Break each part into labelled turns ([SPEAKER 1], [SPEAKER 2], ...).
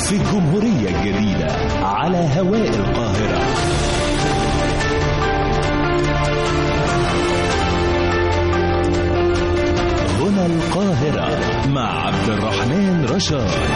[SPEAKER 1] في الجمهورية الجديدة على هواء القاهرة هنا القاهرة مع عبد الرحمن رشاد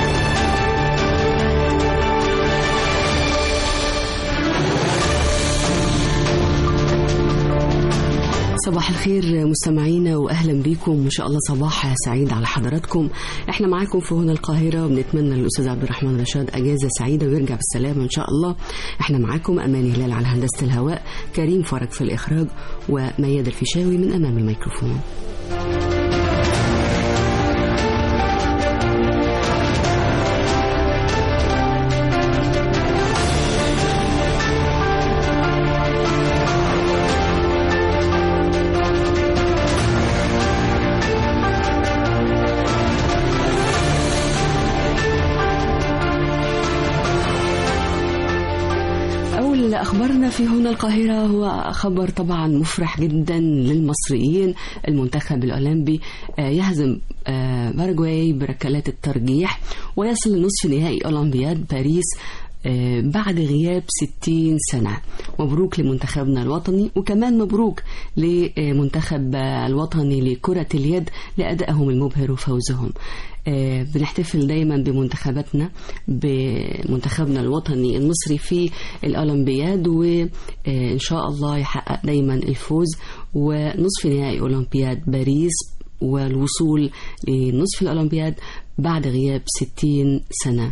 [SPEAKER 2] صباح الخير مستمعينا واهلا بيكم ان شاء الله صباح سعيد على حضراتكم احنا معاكم في هنا القاهره وبنتمنى للاستاذ عبد الرحمن رشاد اجازه سعيده ويرجع بالسلامه ان شاء الله احنا معاكم امان هلال على هندسه الهواء كريم فرج في الاخراج ومياد الفيشاوي من امام الميكروفون أول أخبارنا في هنا القاهرة هو خبر طبعا مفرح جدا للمصريين المنتخب الأولمبي آه، يهزم آه، باراجواي بركلات الترجيح ويصل لنصف نهائي أولمبياد باريس آه، بعد غياب 60 سنة مبروك لمنتخبنا الوطني وكمان مبروك لمنتخب الوطني لكرة اليد لأدائهم المبهر وفوزهم آه، بنحتفل دايما بمنتخباتنا بمنتخبنا الوطني المصري في الأولمبياد وإن شاء الله يحقق دايما الفوز ونصف نهائي أولمبياد باريس والوصول لنصف الأولمبياد بعد غياب 60 سنة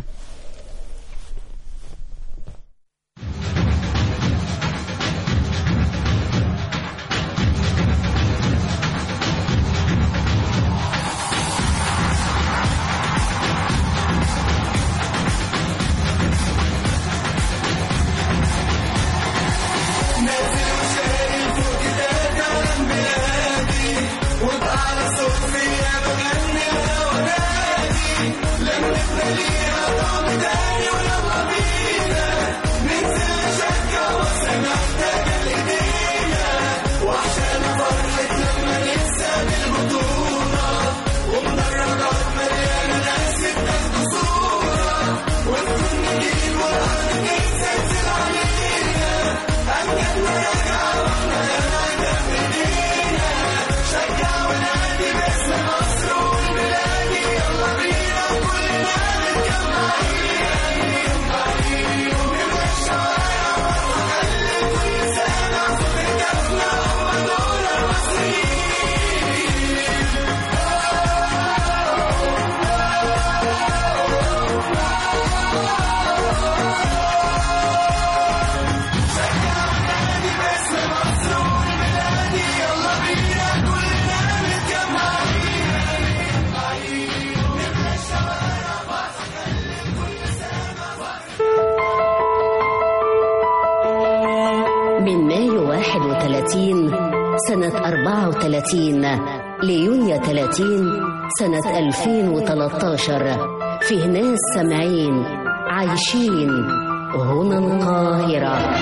[SPEAKER 3] من مايو 31 سنة 34 ليونيو 30 سنة 2013 فيه ناس سامعين عايشين هنا القاهرة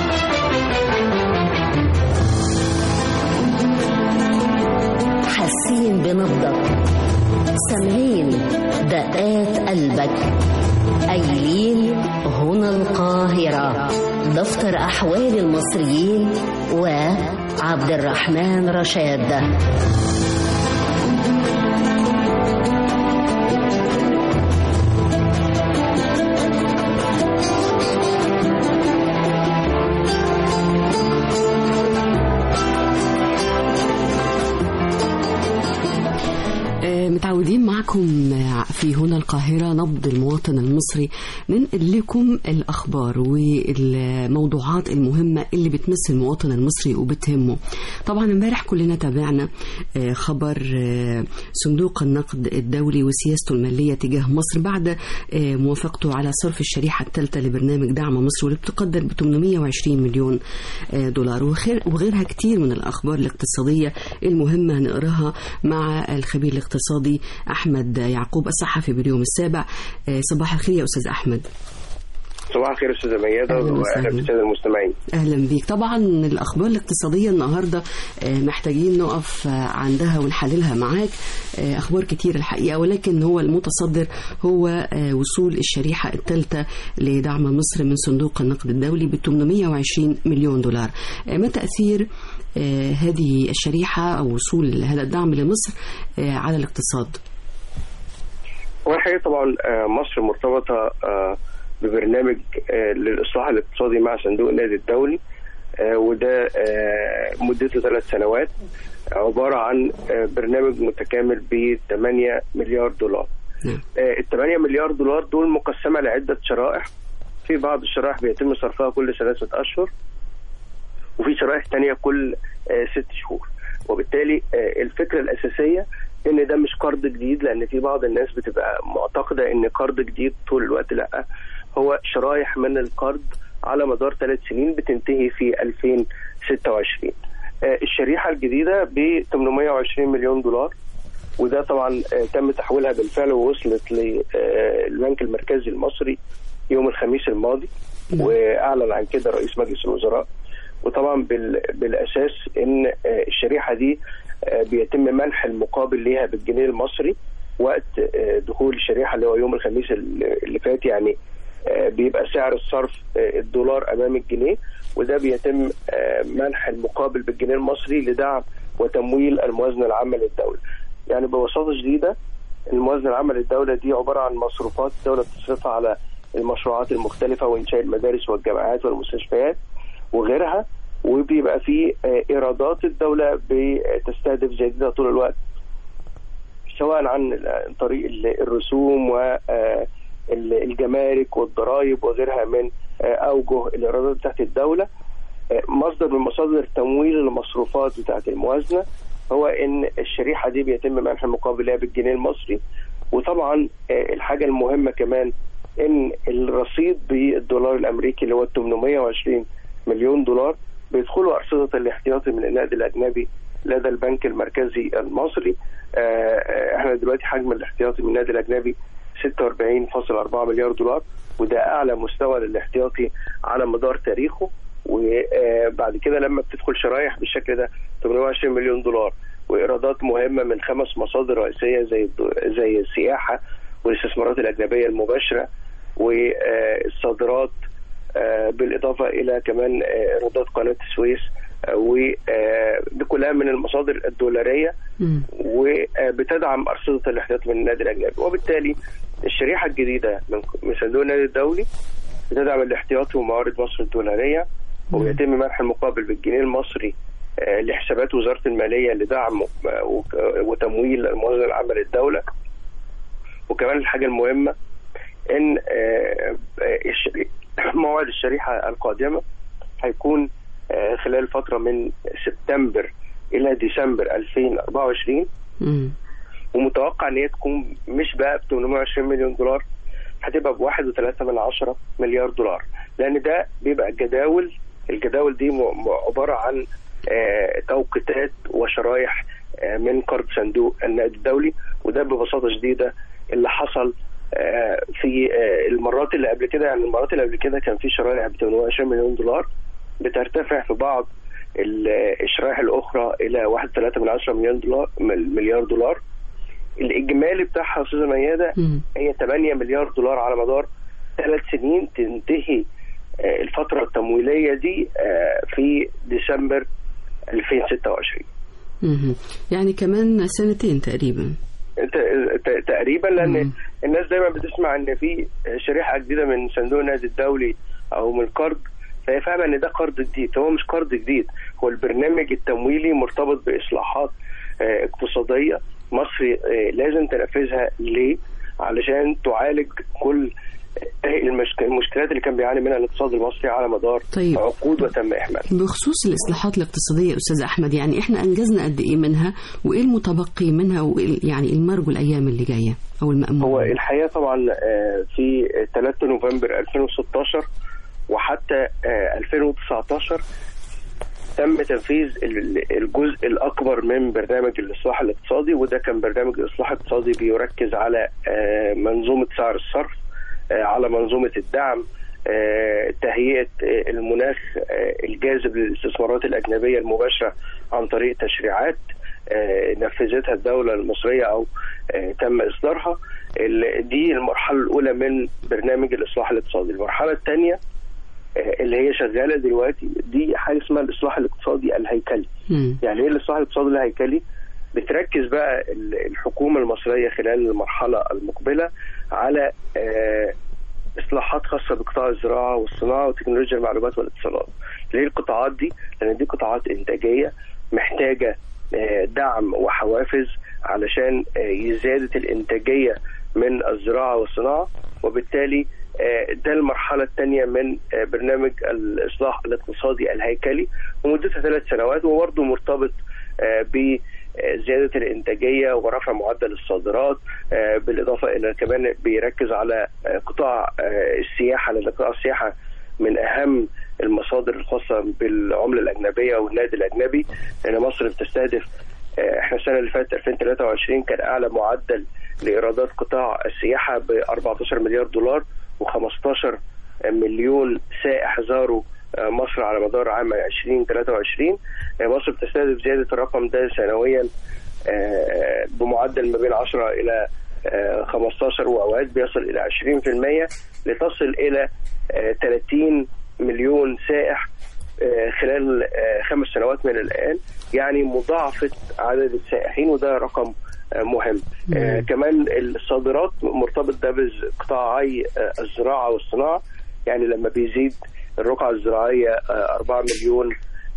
[SPEAKER 3] حاسين بنبضك سامعين دقات قلبك قايلين هنا القاهرة دفتر أحوال المصريين وعبد الرحمن رشاد
[SPEAKER 2] آه، متعودين معكم آه، في هنا القاهرة نبض المواطن المصري ننقل لكم الأخبار والموضوعات المهمة اللي بتمس المواطن المصري وبتهمه طبعا امبارح كلنا تابعنا آه، خبر آه، صندوق النقد الدولي وسياسته المالية تجاه مصر بعد آه، موافقته على صرف الشريحة الثالثة لبرنامج دعم مصر واللي بتقدر ب 820 مليون آه، دولار وخير- وغيرها كتير من الأخبار الاقتصادية المهمة هنقراها مع الخبير الاقتصادي أحمد يعقوب الصحفي باليوم السابع آه، صباح الخير يا أستاذ أحمد
[SPEAKER 4] صباح الخير استاذه ميادة
[SPEAKER 2] أهلاً
[SPEAKER 4] واهلا
[SPEAKER 2] وسهلاً.
[SPEAKER 4] بالساده المستمعين
[SPEAKER 2] اهلا بيك طبعا الاخبار الاقتصاديه النهارده آه، محتاجين نقف آه، عندها ونحللها معاك آه، اخبار كتير الحقيقه ولكن هو المتصدر هو آه، وصول الشريحه الثالثه لدعم مصر من صندوق النقد الدولي ب 820 مليون دولار آه، ما تاثير آه، هذه الشريحه او وصول هذا الدعم لمصر آه، على الاقتصاد
[SPEAKER 4] هو الحقيقه طبعا آه، مصر مرتبطه آه، ببرنامج آه، للاصلاح الاقتصادي مع صندوق النقد الدولي آه، وده آه، مدته ثلاث سنوات عباره عن آه، برنامج متكامل ب 8 مليار دولار.
[SPEAKER 2] نعم.
[SPEAKER 4] ال 8 مليار دولار دول مقسمه لعده شرائح في بعض الشرائح بيتم صرفها كل ثلاثه اشهر وفي شرائح تانية كل آه، ست شهور وبالتالي آه، الفكرة الأساسية إن ده مش قرض جديد لأن في بعض الناس بتبقى معتقدة إن قرض جديد طول الوقت لأ هو شرايح من القرض على مدار ثلاث سنين بتنتهي في 2026 آه، الشريحة الجديدة ب 820 مليون دولار وده طبعا آه، تم تحويلها بالفعل ووصلت للبنك المركزي المصري يوم الخميس الماضي واعلن عن كده رئيس مجلس الوزراء وطبعا بال- بالاساس ان آه، الشريحه دي آه، بيتم منح المقابل ليها بالجنيه المصري وقت آه، دخول الشريحه اللي هو يوم الخميس اللي اللي فات يعني آه، بيبقى سعر الصرف آه، الدولار امام الجنيه وده بيتم آه، منح المقابل بالجنيه المصري لدعم وتمويل الموازنه العامه للدوله. يعني ببساطه شديده الموازنه العامه للدوله دي عباره عن مصروفات الدوله بتصرفها على المشروعات المختلفه وانشاء المدارس والجامعات والمستشفيات وغيرها وبيبقى في آه، ايرادات الدوله بتستهدف زيادتها طول الوقت سواء عن ال- طريق ال- الرسوم والجمارك والضرائب وغيرها من آه، اوجه الايرادات بتاعت الدوله آه، مصدر من مصادر تمويل المصروفات بتاعت الموازنه هو ان الشريحه دي بيتم منح المقابل لها بالجنيه المصري وطبعا آه، الحاجه المهمه كمان ان الرصيد بالدولار الامريكي اللي هو 820 مليون دولار بيدخلوا ارصده الاحتياطي من النقد الاجنبي لدى البنك المركزي المصري آه، آه، احنا دلوقتي حجم الاحتياطي من النقد الاجنبي 46.4 مليار دولار وده اعلى مستوى للاحتياطي على مدار تاريخه وبعد كده لما بتدخل شرايح بالشكل ده 28 مليون دولار وايرادات مهمه من خمس مصادر رئيسيه زي الد- زي السياحه والاستثمارات الاجنبيه المباشره والصادرات آه، بالاضافه الى كمان آه، ايرادات قناه السويس ودي كلها من المصادر الدولاريه
[SPEAKER 2] مم.
[SPEAKER 4] وبتدعم ارصده الاحتياط من النادي الاجنبي وبالتالي الشريحه الجديده من من صندوق النادي الدولي بتدعم الاحتياطي وموارد مصر الدولاريه ويتم منح المقابل بالجنيه المصري آه، لحسابات وزاره الماليه لدعم آه، وك- وتمويل الموازنه العامه للدوله وكمان الحاجه المهمه ان آه، آه، الشري- موعد الشريحه القادمه هيكون آه، خلال فتره من سبتمبر الى ديسمبر 2024
[SPEAKER 2] مم.
[SPEAKER 4] ومتوقع ان هي تكون مش بقى ب 820 مليون دولار هتبقى ب 1.3 من عشرة مليار دولار لان ده بيبقى جداول الجداول دي م- م- عباره عن آه، توقيتات وشرايح آه، من قرض صندوق النقد الدولي وده ببساطه شديده اللي حصل آه، في آه، المرات اللي قبل كده يعني المرات اللي قبل كده كان في شرايح ب 28 مليون دولار بترتفع في بعض ال- الشرائح الاخرى الى 1.3 من عشرة مليون دولار مليار دولار الاجمالي بتاعها يا استاذه مياده
[SPEAKER 2] مم.
[SPEAKER 4] هي 8 مليار دولار على مدار ثلاث سنين تنتهي آه، الفتره التمويليه دي آه، في ديسمبر 2026
[SPEAKER 2] مم. يعني كمان سنتين تقريبا
[SPEAKER 4] انت ت- تقريبا لان
[SPEAKER 2] مم.
[SPEAKER 4] الناس دايما بتسمع ان في شريحه جديده من صندوق النقد الدولي او من القرض فهي فاهمه ان ده قرض جديد هو مش قرض جديد هو البرنامج التمويلي مرتبط باصلاحات آه، اقتصاديه مصر آه، لازم تنفذها ليه؟ علشان تعالج كل المشك- المشكلات اللي كان بيعاني منها الاقتصاد المصري على مدار
[SPEAKER 2] طيب.
[SPEAKER 4] عقود وتم احمالها
[SPEAKER 2] بخصوص الإصلاحات الاقتصادية أستاذ أحمد يعني إحنا أنجزنا قد إيه منها وإيه المتبقي منها وإيه يعني المرجو الأيام اللي جاية أو المأمول
[SPEAKER 4] هو الحقيقه طبعا آه، في 3 نوفمبر 2016 وحتى آه، 2019 تم تنفيذ ال- الجزء الاكبر من برنامج الاصلاح الاقتصادي وده كان برنامج الاصلاح الاقتصادي بيركز على آه، منظومه سعر الصرف آه، على منظومه الدعم آه، تهيئه آه، المناخ آه، الجاذب للاستثمارات الاجنبيه المباشره عن طريق تشريعات آه، نفذتها الدوله المصريه او آه، تم اصدارها ال- دي المرحله الاولى من برنامج الاصلاح الاقتصادي المرحله الثانيه اللي هي شغاله دلوقتي دي حاجه اسمها الاصلاح الاقتصادي الهيكلي
[SPEAKER 2] مم.
[SPEAKER 4] يعني ايه الاصلاح الاقتصادي الهيكلي بتركز بقى ال- الحكومه المصريه خلال المرحله المقبله على آه، اصلاحات خاصه بقطاع الزراعه والصناعه وتكنولوجيا المعلومات والاتصالات. ليه القطاعات دي؟ لان دي قطاعات انتاجيه محتاجه آه، دعم وحوافز علشان آه، زياده الانتاجيه من الزراعه والصناعه وبالتالي آه، ده المرحله الثانيه من آه، برنامج الاصلاح الاقتصادي الهيكلي ومدتها ثلاث سنوات وبرضه مرتبط آه، بزياده الانتاجيه ورفع معدل الصادرات آه، بالاضافه الى كمان بيركز على آه، قطاع آه، السياحه لان قطاع السياحه من اهم المصادر الخاصه بالعمله الاجنبيه والنادي الاجنبي لان مصر بتستهدف آه، احنا السنه اللي فاتت 2023 كان اعلى معدل لايرادات قطاع السياحه ب 14 مليار دولار و15 مليون سائح زاروا آه، مصر على مدار عام 2023 آه، مصر بتستهدف زياده الرقم ده سنويا آه، بمعدل ما بين 10 الى آه، 15 واوقات بيصل الى 20% لتصل الى آه، 30 مليون سائح آه، خلال آه، خمس سنوات من الان يعني مضاعفه عدد السائحين وده رقم آه، مهم آه، كمان الصادرات مرتبط ده بقطاعي آه، الزراعه والصناعه يعني لما بيزيد الرقعه الزراعيه آه، 4 مليون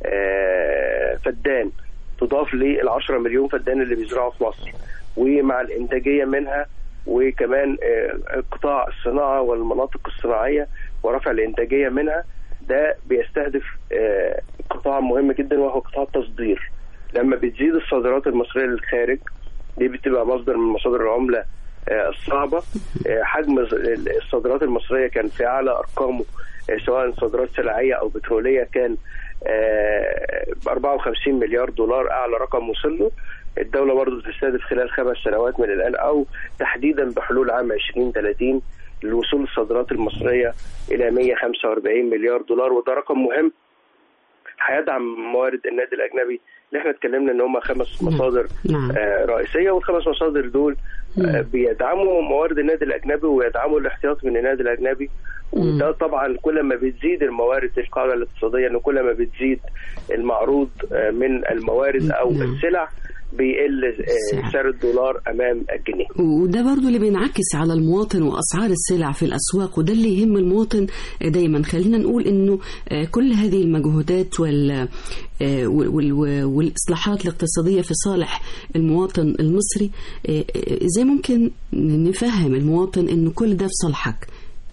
[SPEAKER 4] آه، فدان تضاف لل 10 مليون فدان اللي بيزرعوا في مصر ومع الانتاجيه منها وكمان آه، قطاع الصناعه والمناطق الصناعيه ورفع الانتاجيه منها ده بيستهدف آه، قطاع مهم جدا وهو قطاع التصدير لما بتزيد الصادرات المصريه للخارج دي بتبقى مصدر من مصادر العمله آه، الصعبه آه، حجم الصادرات المصريه كان في اعلى ارقامه آه، سواء صادرات سلعيه او بتروليه كان ب 54 مليار دولار اعلى رقم وصل له الدوله برضه بتستهدف خلال خمس سنوات من الان او تحديدا بحلول عام 2030 لوصول الصادرات المصريه الى 145 مليار دولار وده رقم مهم هيدعم موارد النادي الاجنبي اللي احنا اتكلمنا ان هم خمس مصادر
[SPEAKER 2] نعم.
[SPEAKER 4] آه رئيسيه والخمس مصادر دول آه بيدعموا موارد النادي الاجنبي ويدعموا الاحتياط من النادي الاجنبي وده طبعا كل ما بتزيد الموارد في القاعده الاقتصاديه ان كل ما بتزيد المعروض آه من الموارد او
[SPEAKER 2] نعم.
[SPEAKER 4] السلع بيقل
[SPEAKER 2] السعر.
[SPEAKER 4] آه سعر الدولار امام الجنيه
[SPEAKER 2] وده برضو اللي بينعكس على المواطن وأسعار السلع في الأسواق وده اللي يهم المواطن دايما خلينا نقول أنه آه، كل هذه المجهودات وال آه، وال- وال- والإصلاحات الاقتصادية في صالح المواطن المصري آه، آه، إزاي ممكن نفهم المواطن أنه كل ده في صالحك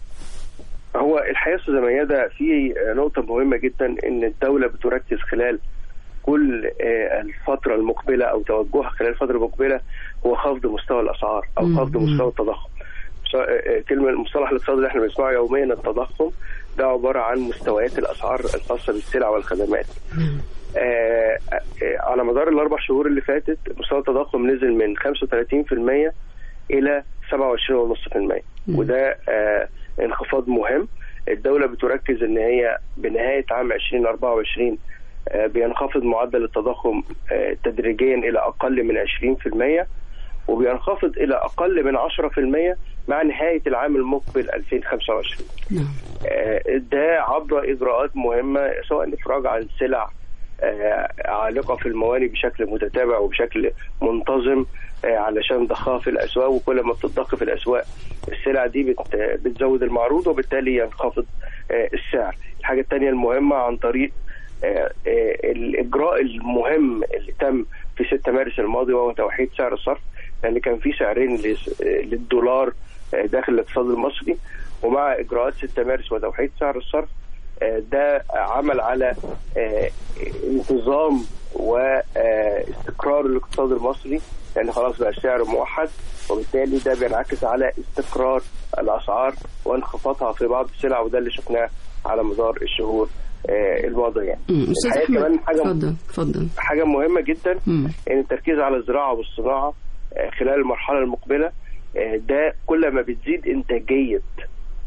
[SPEAKER 4] هو الحقيقه استاذ ميادة في نقطه مهمه جدا ان الدوله بتركز خلال كل آه، الفتره المقبله او توجهها خلال الفتره المقبله هو خفض مستوى الاسعار او
[SPEAKER 2] مم.
[SPEAKER 4] خفض مستوى التضخم مس- آه، آه، كلمه المصطلح الاقتصادي اللي احنا بنسمعه يوميا التضخم ده عباره عن مستويات الاسعار الخاصه بالسلع والخدمات آه، آه، على مدار الاربع شهور اللي فاتت مستوى التضخم نزل من 35% الى 27.5% وده آه، انخفاض مهم الدوله بتركز ان هي بنهايه عام 2024 آه، بينخفض معدل التضخم آه، تدريجيا الى اقل من 20% وبينخفض الى اقل من 10% مع نهايه العام المقبل 2025
[SPEAKER 2] نعم
[SPEAKER 4] آه، ده عبر اجراءات مهمه سواء الافراج عن سلع آه، عالقه في المواني بشكل متتابع وبشكل منتظم آه، علشان ضخها في الاسواق وكل ما بتضخ في الاسواق السلع دي بت- بتزود المعروض وبالتالي ينخفض آه، السعر. الحاجه الثانيه المهمه عن طريق آه، آه، الاجراء المهم اللي تم في 6 مارس الماضي وهو توحيد سعر الصرف لان كان في سعرين لس- آه، للدولار آه، داخل الاقتصاد المصري ومع اجراءات 6 مارس وتوحيد سعر الصرف آه، ده عمل على آه، انتظام واستقرار الاقتصاد المصري لان خلاص بقى السعر موحد وبالتالي ده بينعكس على استقرار الاسعار وانخفاضها في بعض السلع وده اللي شفناه على مدار الشهور آه، الماضيه يعني.
[SPEAKER 2] مم. أستاذ
[SPEAKER 4] الحقيقة
[SPEAKER 2] أحمد
[SPEAKER 4] كمان حاجه
[SPEAKER 2] اتفضل اتفضل
[SPEAKER 4] حاجه مهمه جدا
[SPEAKER 2] مم.
[SPEAKER 4] ان التركيز على الزراعه والصناعه آه، خلال المرحله المقبله آه، ده كل ما بتزيد انتاجيه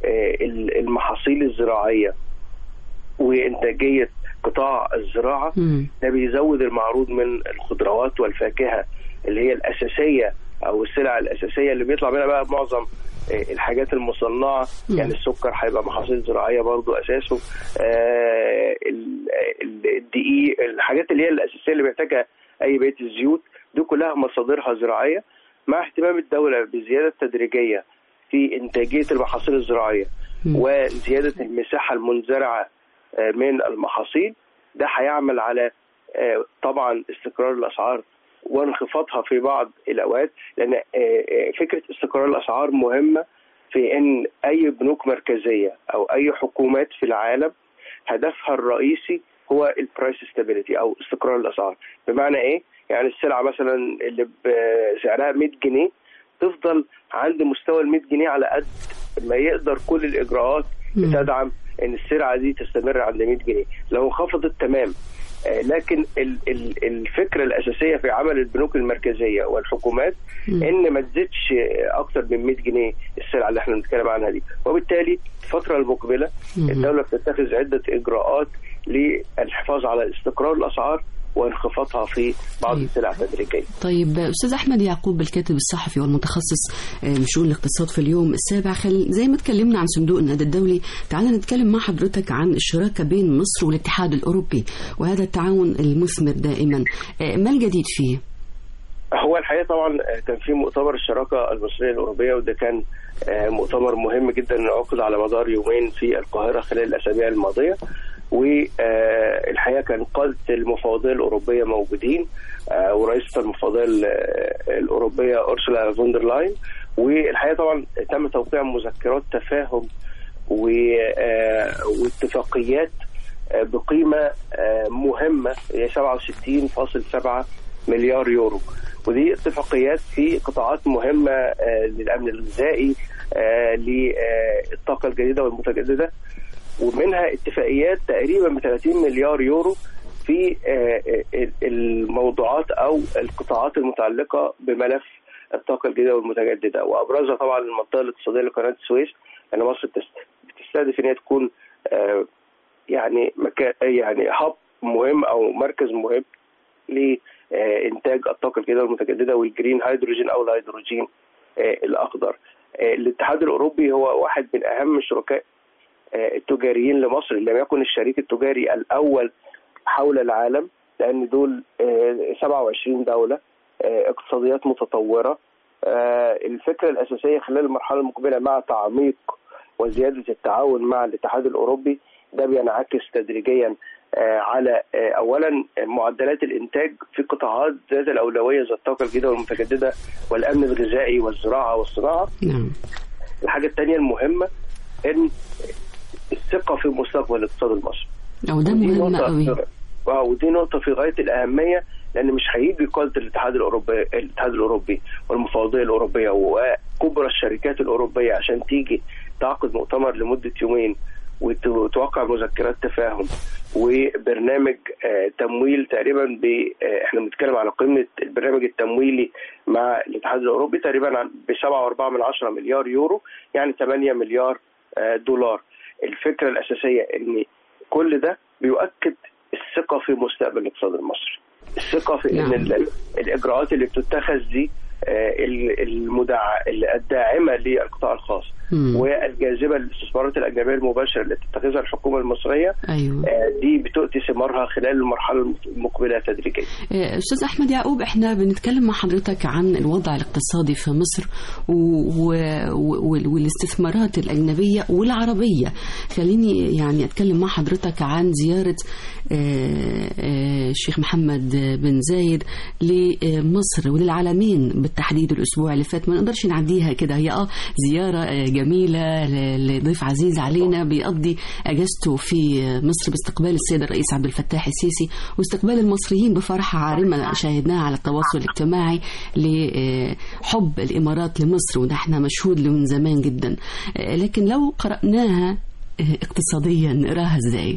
[SPEAKER 4] آه، ال- المحاصيل الزراعيه وانتاجيه قطاع الزراعه
[SPEAKER 2] مم.
[SPEAKER 4] ده بيزود المعروض من الخضروات والفاكهه اللي هي الاساسيه او السلع الاساسيه اللي بيطلع منها بقى معظم آه، الحاجات المصنعه
[SPEAKER 2] مم.
[SPEAKER 4] يعني السكر هيبقى محاصيل زراعيه برضو اساسه آه، ال- ال- الدقيق الحاجات اللي هي الاساسيه اللي بيحتاجها اي بيت الزيوت دي كلها مصادرها زراعيه مع اهتمام الدوله بزياده تدريجيه في انتاجيه المحاصيل الزراعيه
[SPEAKER 2] مم.
[SPEAKER 4] وزياده المساحه المنزرعه آه، من المحاصيل ده هيعمل على آه، طبعا استقرار الاسعار وانخفاضها في بعض الاوقات لان آه، آه، فكره استقرار الاسعار مهمه في ان اي بنوك مركزيه او اي حكومات في العالم هدفها الرئيسي هو البرايس ستابيليتي او استقرار الاسعار بمعنى ايه يعني السلعه مثلا اللي بسعرها 100 جنيه تفضل عند مستوى ال 100 جنيه على قد ما يقدر كل الاجراءات
[SPEAKER 2] مم.
[SPEAKER 4] بتدعم ان السلعه دي تستمر عند 100 جنيه لو انخفضت تمام آه، لكن ال- ال- الفكره الاساسيه في عمل البنوك المركزيه والحكومات
[SPEAKER 2] مم.
[SPEAKER 4] ان ما تزيدش اكتر من 100 جنيه السلعه اللي احنا بنتكلم عنها دي وبالتالي الفتره المقبله
[SPEAKER 2] مم.
[SPEAKER 4] الدوله بتتخذ عده اجراءات للحفاظ على استقرار الاسعار وانخفاضها في بعض
[SPEAKER 2] طيب.
[SPEAKER 4] السلع تدريجيا
[SPEAKER 2] طيب استاذ احمد يعقوب الكاتب الصحفي والمتخصص آه، بشؤون الاقتصاد في اليوم السابع خل... زي ما اتكلمنا عن صندوق النقد الدولي تعالى نتكلم مع حضرتك عن الشراكه بين مصر والاتحاد الاوروبي وهذا التعاون المثمر دائما آه، ما الجديد فيه؟
[SPEAKER 4] هو الحقيقه طبعا كان في مؤتمر الشراكه المصريه الاوروبيه وده كان آه، مؤتمر مهم جدا عقد على مدار يومين في القاهره خلال الاسابيع الماضيه والحقيقه كان قاده المفوضيه الاوروبيه موجودين آه، ورئيسه المفوضيه ال- الاوروبيه اورسولا فوندر لاين والحقيقه طبعا تم توقيع مذكرات تفاهم و- آه، واتفاقيات آه، بقيمه آه، مهمه هي 67.7 مليار يورو ودي اتفاقيات في قطاعات مهمه آه، للامن الغذائي آه، للطاقه الجديده والمتجدده ومنها اتفاقيات تقريبا ب 30 مليار يورو في آه، آه، الموضوعات او القطاعات المتعلقه بملف الطاقه الجديده والمتجدده وابرزها طبعا المنطقه الاقتصاديه لقناه السويس لان مصر بتست- بتستهدف ان هي تكون آه، يعني مكان يعني هاب مهم او مركز مهم لانتاج الطاقه الجديده والمتجدده والجرين هيدروجين او الهيدروجين آه، الاخضر. آه، الاتحاد الاوروبي هو واحد من اهم الشركاء آه، التجاريين لمصر ان لم يكن الشريك التجاري الاول حول العالم لان دول آه، 27 دوله آه، اقتصاديات متطوره آه، الفكره الاساسيه خلال المرحله المقبله مع تعميق وزياده التعاون مع الاتحاد الاوروبي ده بينعكس تدريجيا آه، على آه، اولا معدلات الانتاج في قطاعات ذات الاولويه زي الطاقه الجديده والمتجدده والامن الغذائي والزراعه والصناعه
[SPEAKER 2] نعم
[SPEAKER 4] الحاجه الثانيه المهمه ان الثقه في مستقبل الاقتصاد المصري
[SPEAKER 2] أو ده
[SPEAKER 4] ودي
[SPEAKER 2] مهم
[SPEAKER 4] نقطة
[SPEAKER 2] قوي
[SPEAKER 4] في- اه ودي نقطة في غاية الأهمية لأن مش هيجي قادة الاتحاد الأوروبي الاتحاد الأوروبي والمفوضية الأوروبية وكبرى الشركات الأوروبية عشان تيجي تعقد مؤتمر لمدة يومين وتوقع مذكرات تفاهم وبرنامج آه، تمويل تقريبا ب آه، احنا بنتكلم على قيمه البرنامج التمويلي مع الاتحاد الاوروبي تقريبا عن- ب 7.4 من عشرة مليار يورو يعني 8 مليار آه، دولار الفكره الاساسيه ان كل ده بيؤكد الثقه في مستقبل الاقتصاد المصري الثقه في
[SPEAKER 2] نعم.
[SPEAKER 4] ان ال- الاجراءات اللي بتتخذ دي آه، ال- المدع... الداعمه للقطاع الخاص
[SPEAKER 2] مم.
[SPEAKER 4] والجاذبه للاستثمارات الاجنبيه المباشره اللي تتخذها الحكومه المصريه
[SPEAKER 2] أيوه
[SPEAKER 4] آه، دي بتؤتي ثمارها خلال المرحله المقبله تدريجيا.
[SPEAKER 2] آه، استاذ احمد يعقوب احنا بنتكلم مع حضرتك عن الوضع الاقتصادي في مصر و... و... و... والاستثمارات الاجنبيه والعربيه خليني يعني اتكلم مع حضرتك عن زياره آه، آه، الشيخ محمد بن زايد لمصر وللعالمين بالتحديد الاسبوع اللي فات ما نقدرش نعديها كده هي اه زياره آه، جميله ل- لضيف عزيز علينا بيقضي اجازته في مصر باستقبال السيد الرئيس عبد الفتاح السيسي واستقبال المصريين بفرحه عارمه شاهدناها على التواصل الاجتماعي لحب الامارات لمصر وده احنا مشهود له من زمان جدا آه، لكن لو قراناها آه، اقتصاديا نقراها ازاي؟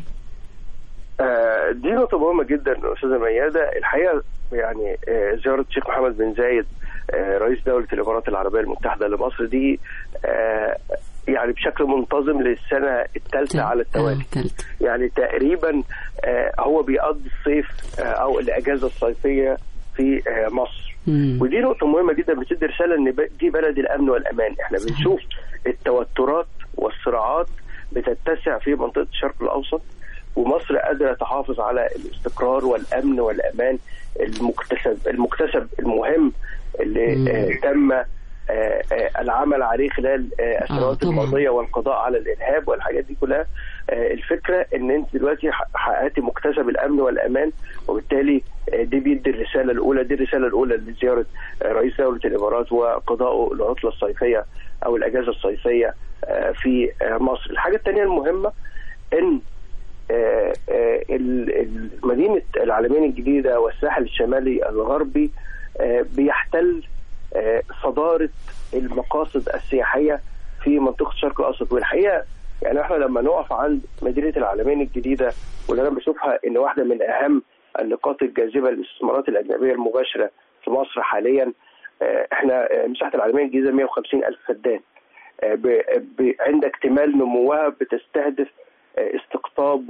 [SPEAKER 4] آه، دي نقطة مهمة جدا أستاذة ميادة الحقيقة يعني آه، زيارة الشيخ محمد بن زايد آه، رئيس دولة الإمارات العربية المتحدة لمصر دي آه، يعني بشكل منتظم للسنه الثالثه على التوالي
[SPEAKER 2] آه، تالت.
[SPEAKER 4] يعني تقريبا آه، هو بيقضي الصيف آه، او الاجازه الصيفيه في آه، مصر
[SPEAKER 2] مم.
[SPEAKER 4] ودي نقطة مهمة جدا بتدي رسالة ان ب- دي بلد الامن والامان، احنا بنشوف التوترات والصراعات بتتسع في منطقة الشرق الاوسط ومصر قادرة تحافظ على الاستقرار والامن والامان المكتسب المكتسب المهم اللي
[SPEAKER 2] مم.
[SPEAKER 4] آه تم آه، آه، العمل عليه خلال آه، السنوات
[SPEAKER 2] طبعاً.
[SPEAKER 4] الماضية والقضاء على الارهاب والحاجات دي كلها آه، الفكرة ان انت دلوقتي ح- حققتي مكتسب الامن والامان وبالتالي آه، دي بيدي الرسالة الاولى دي الرسالة الاولى لزيارة آه، رئيس دولة الامارات وقضائه العطلة الصيفية او الاجازة الصيفية آه، في آه، مصر الحاجة الثانية المهمة ان آه، آه، ال- ال- مدينة العالمين الجديدة والساحل الشمالي الغربي آه، بيحتل آه، صدارة المقاصد السياحية في منطقة الشرق الأوسط والحقيقة يعني احنا لما نقف عند مدينة العالمين الجديدة واللي أنا بشوفها إن واحدة من أهم النقاط الجاذبة للاستثمارات الأجنبية المباشرة في مصر حاليا آه، احنا آه، مساحة العالمين الجديدة 150 ألف فدان آه، ب- ب- عند اكتمال نموها بتستهدف آه، استقطاب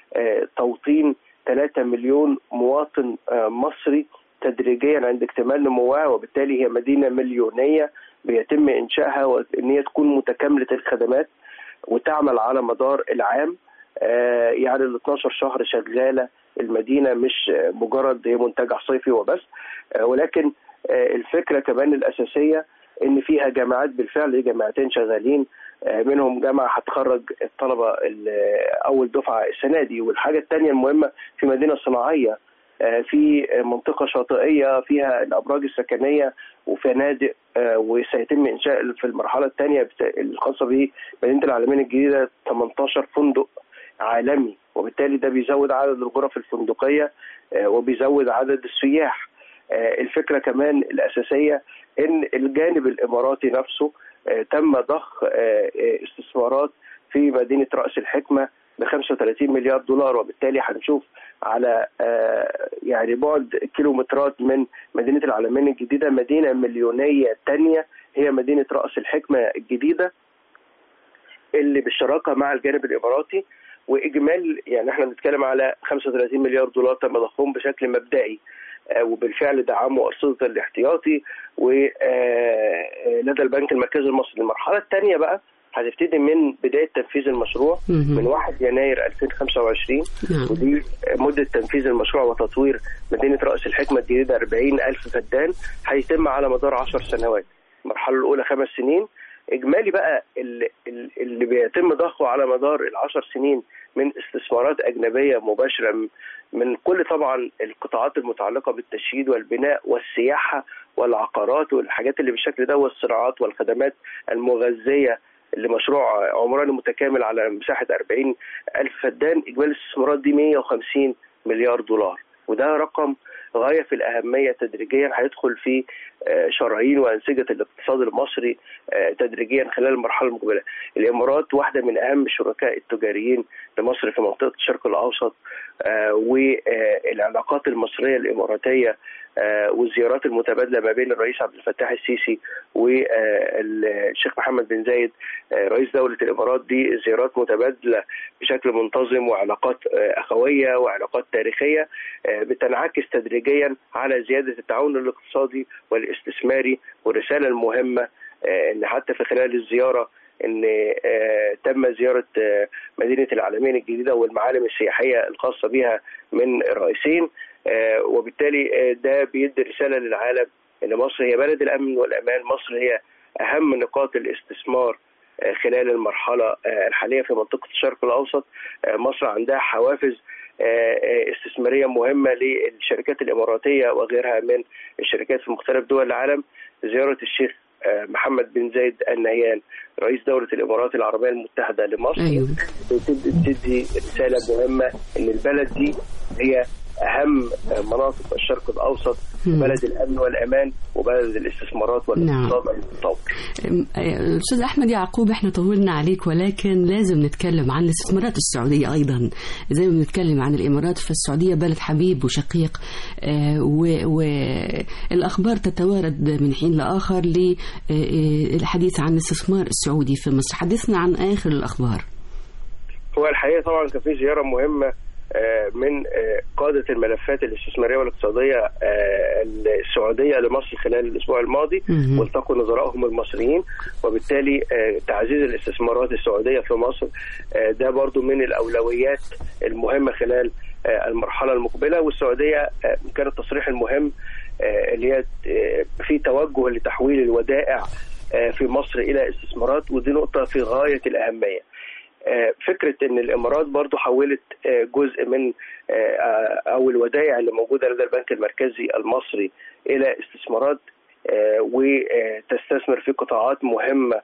[SPEAKER 4] وتوطين 3 مليون مواطن آه، مصري تدريجيا عند اكتمال نموها وبالتالي هي مدينه مليونيه بيتم انشائها وان هي تكون متكامله الخدمات وتعمل على مدار العام آه، يعني ال 12 شهر شغاله المدينه مش آه، مجرد هي منتجع صيفي وبس آه، ولكن آه، الفكره كمان الاساسيه ان فيها جامعات بالفعل جامعتين شغالين آه، منهم جامعه هتخرج الطلبه ال- اول دفعه السنه دي والحاجه الثانيه المهمه في مدينه صناعيه آه، في منطقه شاطئيه فيها الابراج السكنيه وفنادق آه، وسيتم انشاء في المرحله الثانيه الخاصه بمدينه العالمين الجديده 18 فندق عالمي وبالتالي ده بيزود عدد الغرف الفندقيه آه، وبيزود عدد السياح آه، الفكره كمان الاساسيه ان الجانب الاماراتي نفسه آه، تم ضخ آه، آه، استثمارات في مدينه راس الحكمه ب 35 مليار دولار وبالتالي هنشوف على آه، يعني بعد كيلومترات من مدينه العالمين الجديده مدينه مليونيه تانية هي مدينه راس الحكمه الجديده اللي بالشراكه مع الجانب الاماراتي واجمال يعني احنا بنتكلم على 35 مليار دولار تم ضخهم بشكل مبدئي آه، وبالفعل دعموا أرصدة الاحتياطي ولدى البنك المركزي المصري المرحلة الثانية بقى هتبتدي من بداية تنفيذ المشروع
[SPEAKER 2] مهم.
[SPEAKER 4] من 1 يناير 2025
[SPEAKER 2] نعم.
[SPEAKER 4] ودي مدة تنفيذ المشروع وتطوير مدينة رأس الحكمة الجديدة 40 ألف فدان هيتم على مدار 10 سنوات المرحلة الأولى خمس سنين إجمالي بقى اللي, اللي بيتم ضخه على مدار العشر سنين من استثمارات أجنبية مباشرة م- من كل طبعا القطاعات المتعلقة بالتشييد والبناء والسياحة والعقارات والحاجات اللي بالشكل ده والصناعات والخدمات المغذية لمشروع عمراني متكامل على مساحة 40 ألف فدان إجمالي الاستثمارات دي 150 مليار دولار وده رقم غاية في الأهمية تدريجيا هيدخل في آه، شرايين وأنسجة الاقتصاد المصري آه، تدريجيا خلال المرحلة المقبلة الإمارات واحدة من أهم الشركاء التجاريين لمصر في منطقة الشرق الأوسط آه، والعلاقات المصرية الإماراتية آه، والزيارات المتبادلة ما بين الرئيس عبد الفتاح السيسي والشيخ محمد بن زايد آه، رئيس دولة الإمارات دي زيارات متبادلة بشكل منتظم وعلاقات آه، أخوية وعلاقات تاريخية آه، بتنعكس تدريجيا على زيادة التعاون الاقتصادي والاستثماري والرسالة المهمة آه، ان حتى في خلال الزياره ان آه، تم زياره آه، مدينه العالمين الجديده والمعالم السياحيه الخاصه بها من رئيسين آه، وبالتالي آه، ده بيدي رساله للعالم ان مصر هي بلد الامن والامان مصر هي اهم نقاط الاستثمار آه، خلال المرحله آه، الحاليه في منطقه الشرق الاوسط آه، مصر عندها حوافز آه، آه، استثماريه مهمه للشركات الاماراتيه وغيرها من الشركات في مختلف دول العالم زياره الشيخ آه، محمد بن زايد النهيان رئيس دولة الإمارات العربية المتحدة لمصر
[SPEAKER 2] أيوه.
[SPEAKER 4] بتدي بتدي رسالة مهمة إن البلد دي هي اهم مناطق الشرق الاوسط
[SPEAKER 2] مم.
[SPEAKER 4] بلد الامن والامان وبلد الاستثمارات والاقتصاد المتطور
[SPEAKER 2] استاذ احمد يعقوب احنا طولنا عليك ولكن لازم نتكلم عن الاستثمارات السعوديه ايضا زي ما بنتكلم عن الامارات فالسعوديه بلد حبيب وشقيق والاخبار تتوارد من حين لاخر للحديث عن الاستثمار السعودي في مصر حدثنا عن اخر الاخبار
[SPEAKER 4] هو الحقيقه طبعا كان في زياره مهمه من قادة الملفات الاستثمارية والاقتصادية السعودية لمصر خلال الأسبوع الماضي والتقوا نظرائهم المصريين وبالتالي تعزيز الاستثمارات السعودية في مصر ده برضو من الأولويات المهمة خلال المرحلة المقبلة والسعودية كان التصريح المهم اللي هي في توجه لتحويل الودائع في مصر إلى استثمارات ودي نقطة في غاية الأهمية فكره ان الامارات برضو حولت جزء من او الودائع اللي موجوده لدى البنك المركزي المصري الى استثمارات وتستثمر في قطاعات مهمه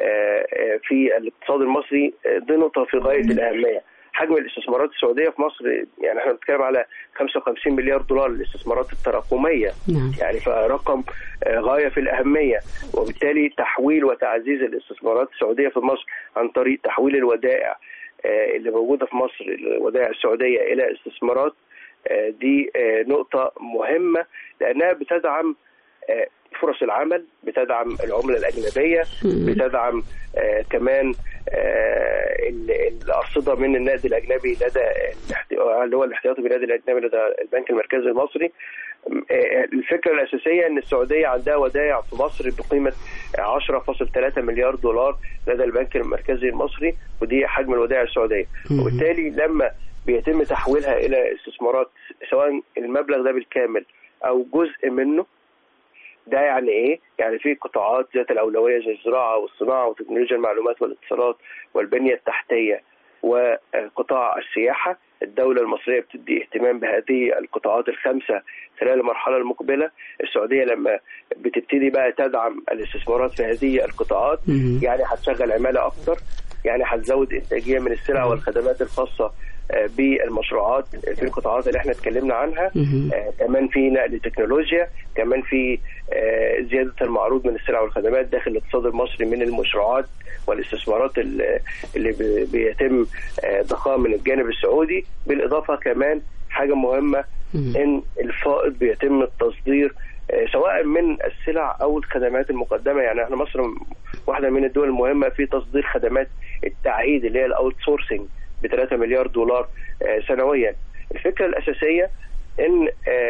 [SPEAKER 4] في الاقتصاد المصري دي نقطه في غايه الاهميه حجم الاستثمارات السعوديه في مصر يعني احنا بنتكلم على 55 مليار دولار للاستثمارات التراكميه
[SPEAKER 2] نعم.
[SPEAKER 4] يعني فرقم غايه في الاهميه وبالتالي تحويل وتعزيز الاستثمارات السعوديه في مصر عن طريق تحويل الودائع اللي موجوده في مصر الودائع السعوديه الى استثمارات دي نقطه مهمه لانها بتدعم فرص العمل بتدعم العمله الاجنبيه بتدعم آه كمان آه الارصده من النقد الاجنبي لدى اللي هو الاحتياطي بالنقد الاجنبي لدى البنك المركزي المصري آه الفكره الاساسيه ان السعوديه عندها ودائع في مصر بقيمه 10.3 مليار دولار لدى البنك المركزي المصري ودي حجم الودائع السعوديه وبالتالي لما بيتم تحويلها الى استثمارات سواء المبلغ ده بالكامل او جزء منه ده يعني ايه؟ يعني في قطاعات ذات الاولويه زي الزراعه والصناعه وتكنولوجيا المعلومات والاتصالات والبنيه التحتيه وقطاع السياحه، الدوله المصريه بتدي اهتمام بهذه القطاعات الخمسه خلال المرحله المقبله، السعوديه لما بتبتدي بقى تدعم الاستثمارات في هذه القطاعات يعني هتشغل عماله اكثر، يعني هتزود انتاجيه من السلع والخدمات الخاصه بالمشروعات في القطاعات اللي احنا اتكلمنا عنها آه كمان في نقل تكنولوجيا كمان في آه زياده المعروض من السلع والخدمات داخل الاقتصاد المصري من المشروعات والاستثمارات اللي بيتم آه ضخها من الجانب السعودي بالاضافه كمان حاجه مهمه ان الفائض بيتم التصدير سواء من السلع او الخدمات المقدمه يعني احنا مصر واحده من الدول المهمه في تصدير خدمات التعهيد اللي هي الاوت سورسنج ب 3 مليار دولار سنويا الفكره الاساسيه ان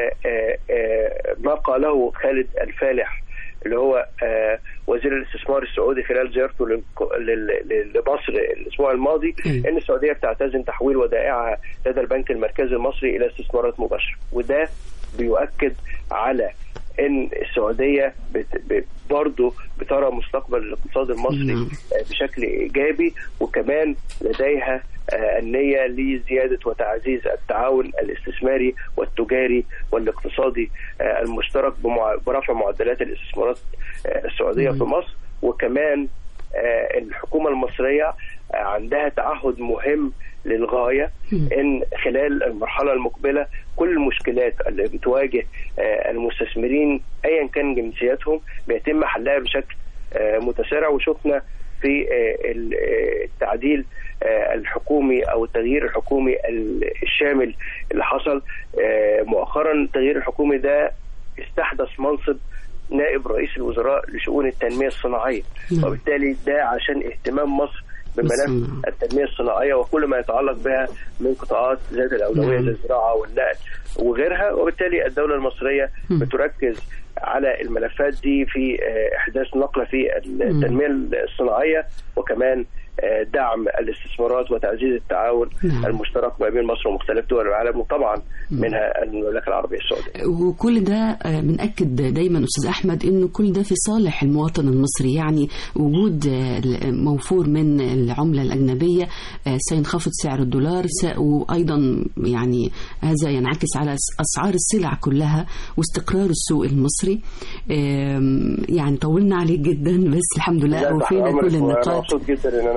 [SPEAKER 4] ما قاله خالد الفالح اللي هو وزير الاستثمار السعودي خلال زيارته لمصر الاسبوع الماضي ان السعوديه بتعتزم تحويل ودائعها لدى البنك المركزي المصري الى استثمارات مباشره وده بيؤكد على ان السعوديه بت برضه بترى مستقبل الاقتصاد المصري
[SPEAKER 2] نعم.
[SPEAKER 4] بشكل ايجابي وكمان لديها النيه لزياده وتعزيز التعاون الاستثماري والتجاري والاقتصادي المشترك برفع معدلات الاستثمارات السعوديه في مصر وكمان الحكومه المصريه عندها تعهد مهم للغايه ان خلال المرحله المقبله كل المشكلات اللي بتواجه المستثمرين ايا كان جنسياتهم بيتم حلها بشكل متسارع وشفنا في التعديل الحكومي او التغيير الحكومي الشامل اللي حصل مؤخرا التغيير الحكومي ده استحدث منصب نائب رئيس الوزراء لشؤون التنميه الصناعيه وبالتالي ده عشان اهتمام مصر بملف التنميه الصناعيه وكل ما يتعلق بها من قطاعات ذات الاولويه زي الزراعه والنقل وغيرها وبالتالي الدوله المصريه بتركز على الملفات دي في احداث نقله في التنميه الصناعيه وكمان دعم الاستثمارات وتعزيز التعاون
[SPEAKER 2] نعم.
[SPEAKER 4] المشترك ما بين مصر ومختلف دول العالم وطبعا منها المملكه العربيه السعوديه.
[SPEAKER 2] وكل ده بنأكد دايما استاذ احمد انه كل ده في صالح المواطن المصري يعني وجود موفور من العمله الاجنبيه سينخفض سعر الدولار وايضا يعني هذا ينعكس على اسعار السلع كلها واستقرار السوق المصري يعني طولنا عليك جدا بس الحمد لله وفينا كل النقاط
[SPEAKER 4] مبسوط جدا ان انا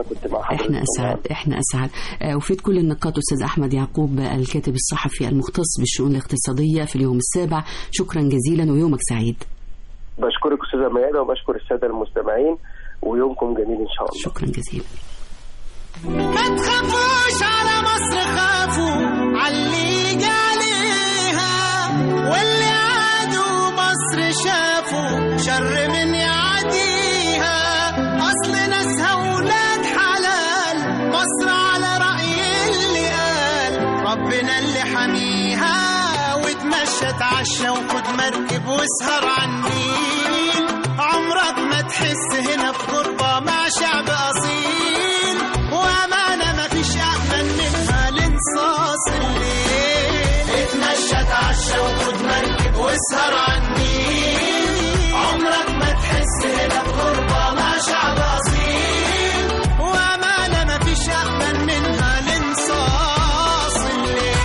[SPEAKER 4] كنت مع حضرتك
[SPEAKER 2] احنا اسعد احنا اسعد آه، وفيت كل النقاط استاذ احمد يعقوب آه، الكاتب الصحفي المختص بالشؤون الاقتصاديه في اليوم السابع شكرا جزيلا ويومك سعيد
[SPEAKER 4] بشكرك استاذه ميادة وبشكر الساده المستمعين ويومكم جميل ان شاء الله
[SPEAKER 2] شكرا جزيلا
[SPEAKER 5] ما تخافوش على مصر خافوا علي يجي عليها واللي عادوا مصر شافوا شر من يعديها اصل ناسها ولاد حلال مصر على رأي اللي قال ربنا اللي حميها وتمشى تعشى وخد مركب واسهر على النيل عمرك ما تحس هنا بغربة مع شعب أصيل وأمانة ما فيش أأمن منها لانصاص الليل اتمشى تعشى وخد مركب واسهر على النيل عمرك ما تحس هنا بغربة مع شعب أصيل وأمانة ما فيش أأمن منها لانصاص الليل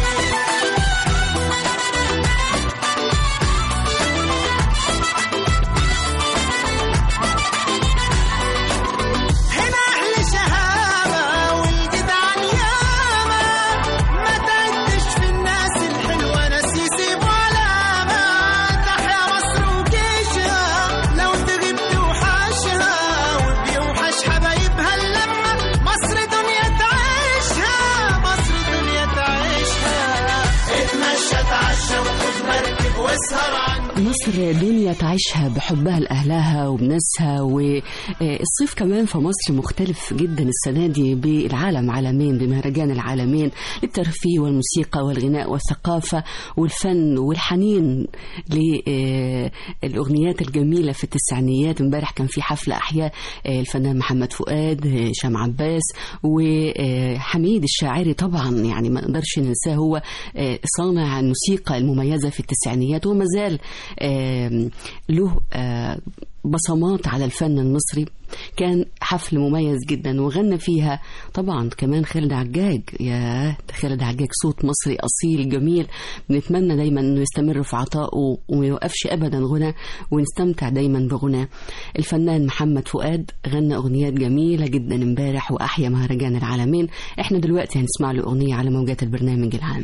[SPEAKER 5] هنا أهل شهامة والجدعان ياما ما تعدش في الناس الحلوة ناس يسيبوا علامة تحيا مصر وجيشها لو تغيب توحشها وبيوحش حبايبها اللمة مصر دنيا تعيشها مصر دنيا تعيشها اتمشى تعشى وخد مركب واسهر عن
[SPEAKER 2] مصر دنيا تعيشها بحبها لأهلها وبناسها والصيف كمان في مصر مختلف جدا السنة دي بالعالم عالمين بمهرجان العالمين للترفيه والموسيقى والغناء والثقافة والفن والحنين للأغنيات الجميلة في التسعينيات امبارح كان في حفلة أحياء الفنان محمد فؤاد هشام عباس وحميد الشاعري طبعا يعني ما نقدرش ننساه هو صانع الموسيقى المميزة في التسعينيات وما زال آم، له آه، بصمات على الفن المصري كان حفل مميز جدا وغنى فيها طبعا كمان خالد عجاج يا خالد عجاج صوت مصري اصيل جميل بنتمنى دايما انه يستمر في عطائه وما يوقفش ابدا غنى ونستمتع دايما بغناه الفنان محمد فؤاد غنى اغنيات جميله جدا امبارح واحيا مهرجان العالمين احنا دلوقتي هنسمع له اغنيه على موجات البرنامج العام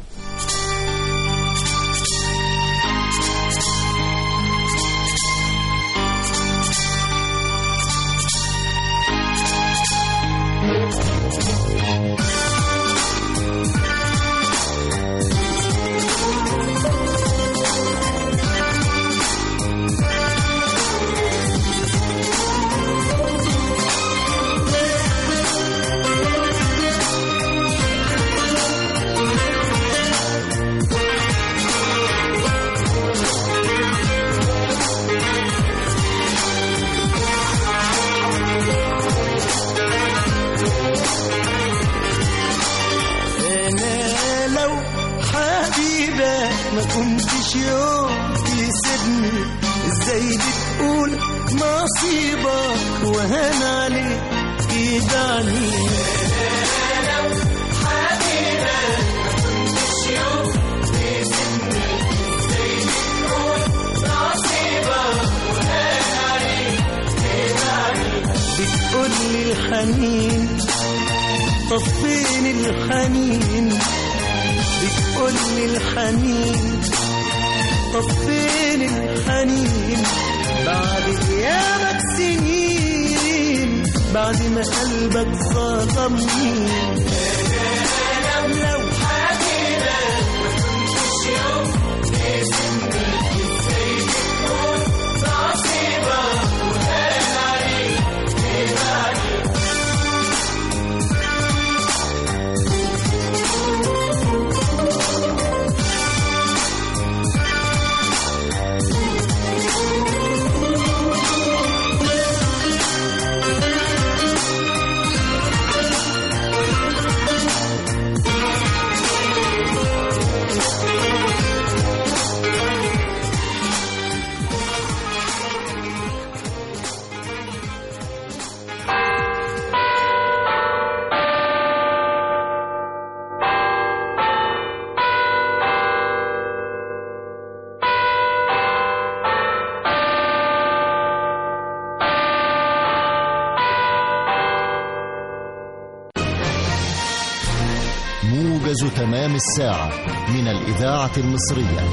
[SPEAKER 5] انا لو حبيبك ما كنتش يوم تسيبني ازاي بتقول نصيبك وهان عليك يدعني بتقول لي الحنين طب فين الحنين بتقول لي الحنين طب فين الحنين بعد غيابك سنين بعد ما قلبك ظلمني لو حبيبك ما كنتش يوم تسيبني ازاي تكون نصيبك وهان عليك تبعني
[SPEAKER 6] موجز تمام الساعة من الإذاعة المصرية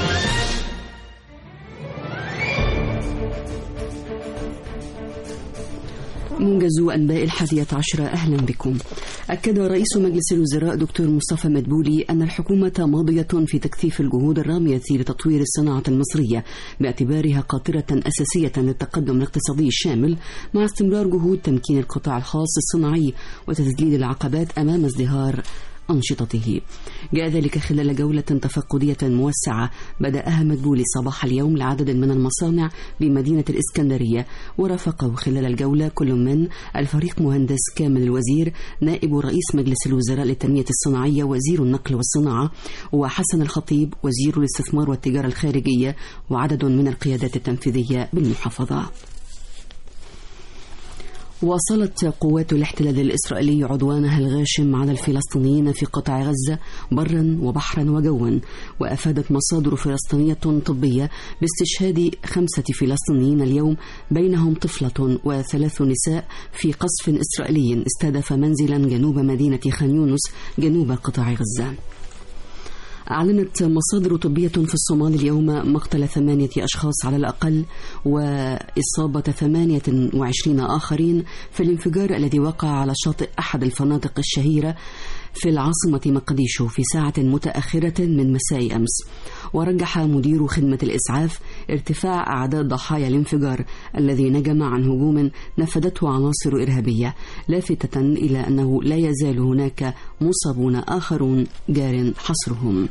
[SPEAKER 2] موجز أنباء الحادية عشرة أهلا بكم أكد رئيس مجلس الوزراء دكتور مصطفى مدبولي أن الحكومة ماضية في تكثيف الجهود الرامية لتطوير الصناعة المصرية باعتبارها قاطرة أساسية للتقدم الاقتصادي الشامل مع استمرار جهود تمكين القطاع الخاص الصناعي وتذليل العقبات أمام ازدهار أنشطته جاء ذلك خلال جولة تفقدية موسعة بدأها مدبولي صباح اليوم لعدد من المصانع بمدينة الإسكندرية ورافقه خلال الجولة كل من الفريق مهندس كامل الوزير نائب رئيس مجلس الوزراء للتنمية الصناعية وزير النقل والصناعة وحسن الخطيب وزير الاستثمار والتجارة الخارجية وعدد من القيادات التنفيذية بالمحافظة واصلت قوات الاحتلال الإسرائيلي عدوانها الغاشم على الفلسطينيين في قطاع غزة برا وبحرا وجوا وأفادت مصادر فلسطينية طبية باستشهاد خمسة فلسطينيين اليوم بينهم طفلة وثلاث نساء في قصف إسرائيلي استهدف منزلا جنوب مدينة خان يونس جنوب قطاع غزة أعلنت مصادر طبية في الصومال اليوم مقتل ثمانية أشخاص على الأقل وإصابة ثمانية وعشرين آخرين في الانفجار الذي وقع على شاطئ أحد الفنادق الشهيرة في العاصمة مقديشو في ساعة متأخرة من مساء أمس ورجح مدير خدمة الإسعاف ارتفاع أعداد ضحايا الانفجار الذي نجم عن هجوم نفذته عناصر إرهابية لافتة إلى أنه لا يزال هناك مصابون آخرون جار حصرهم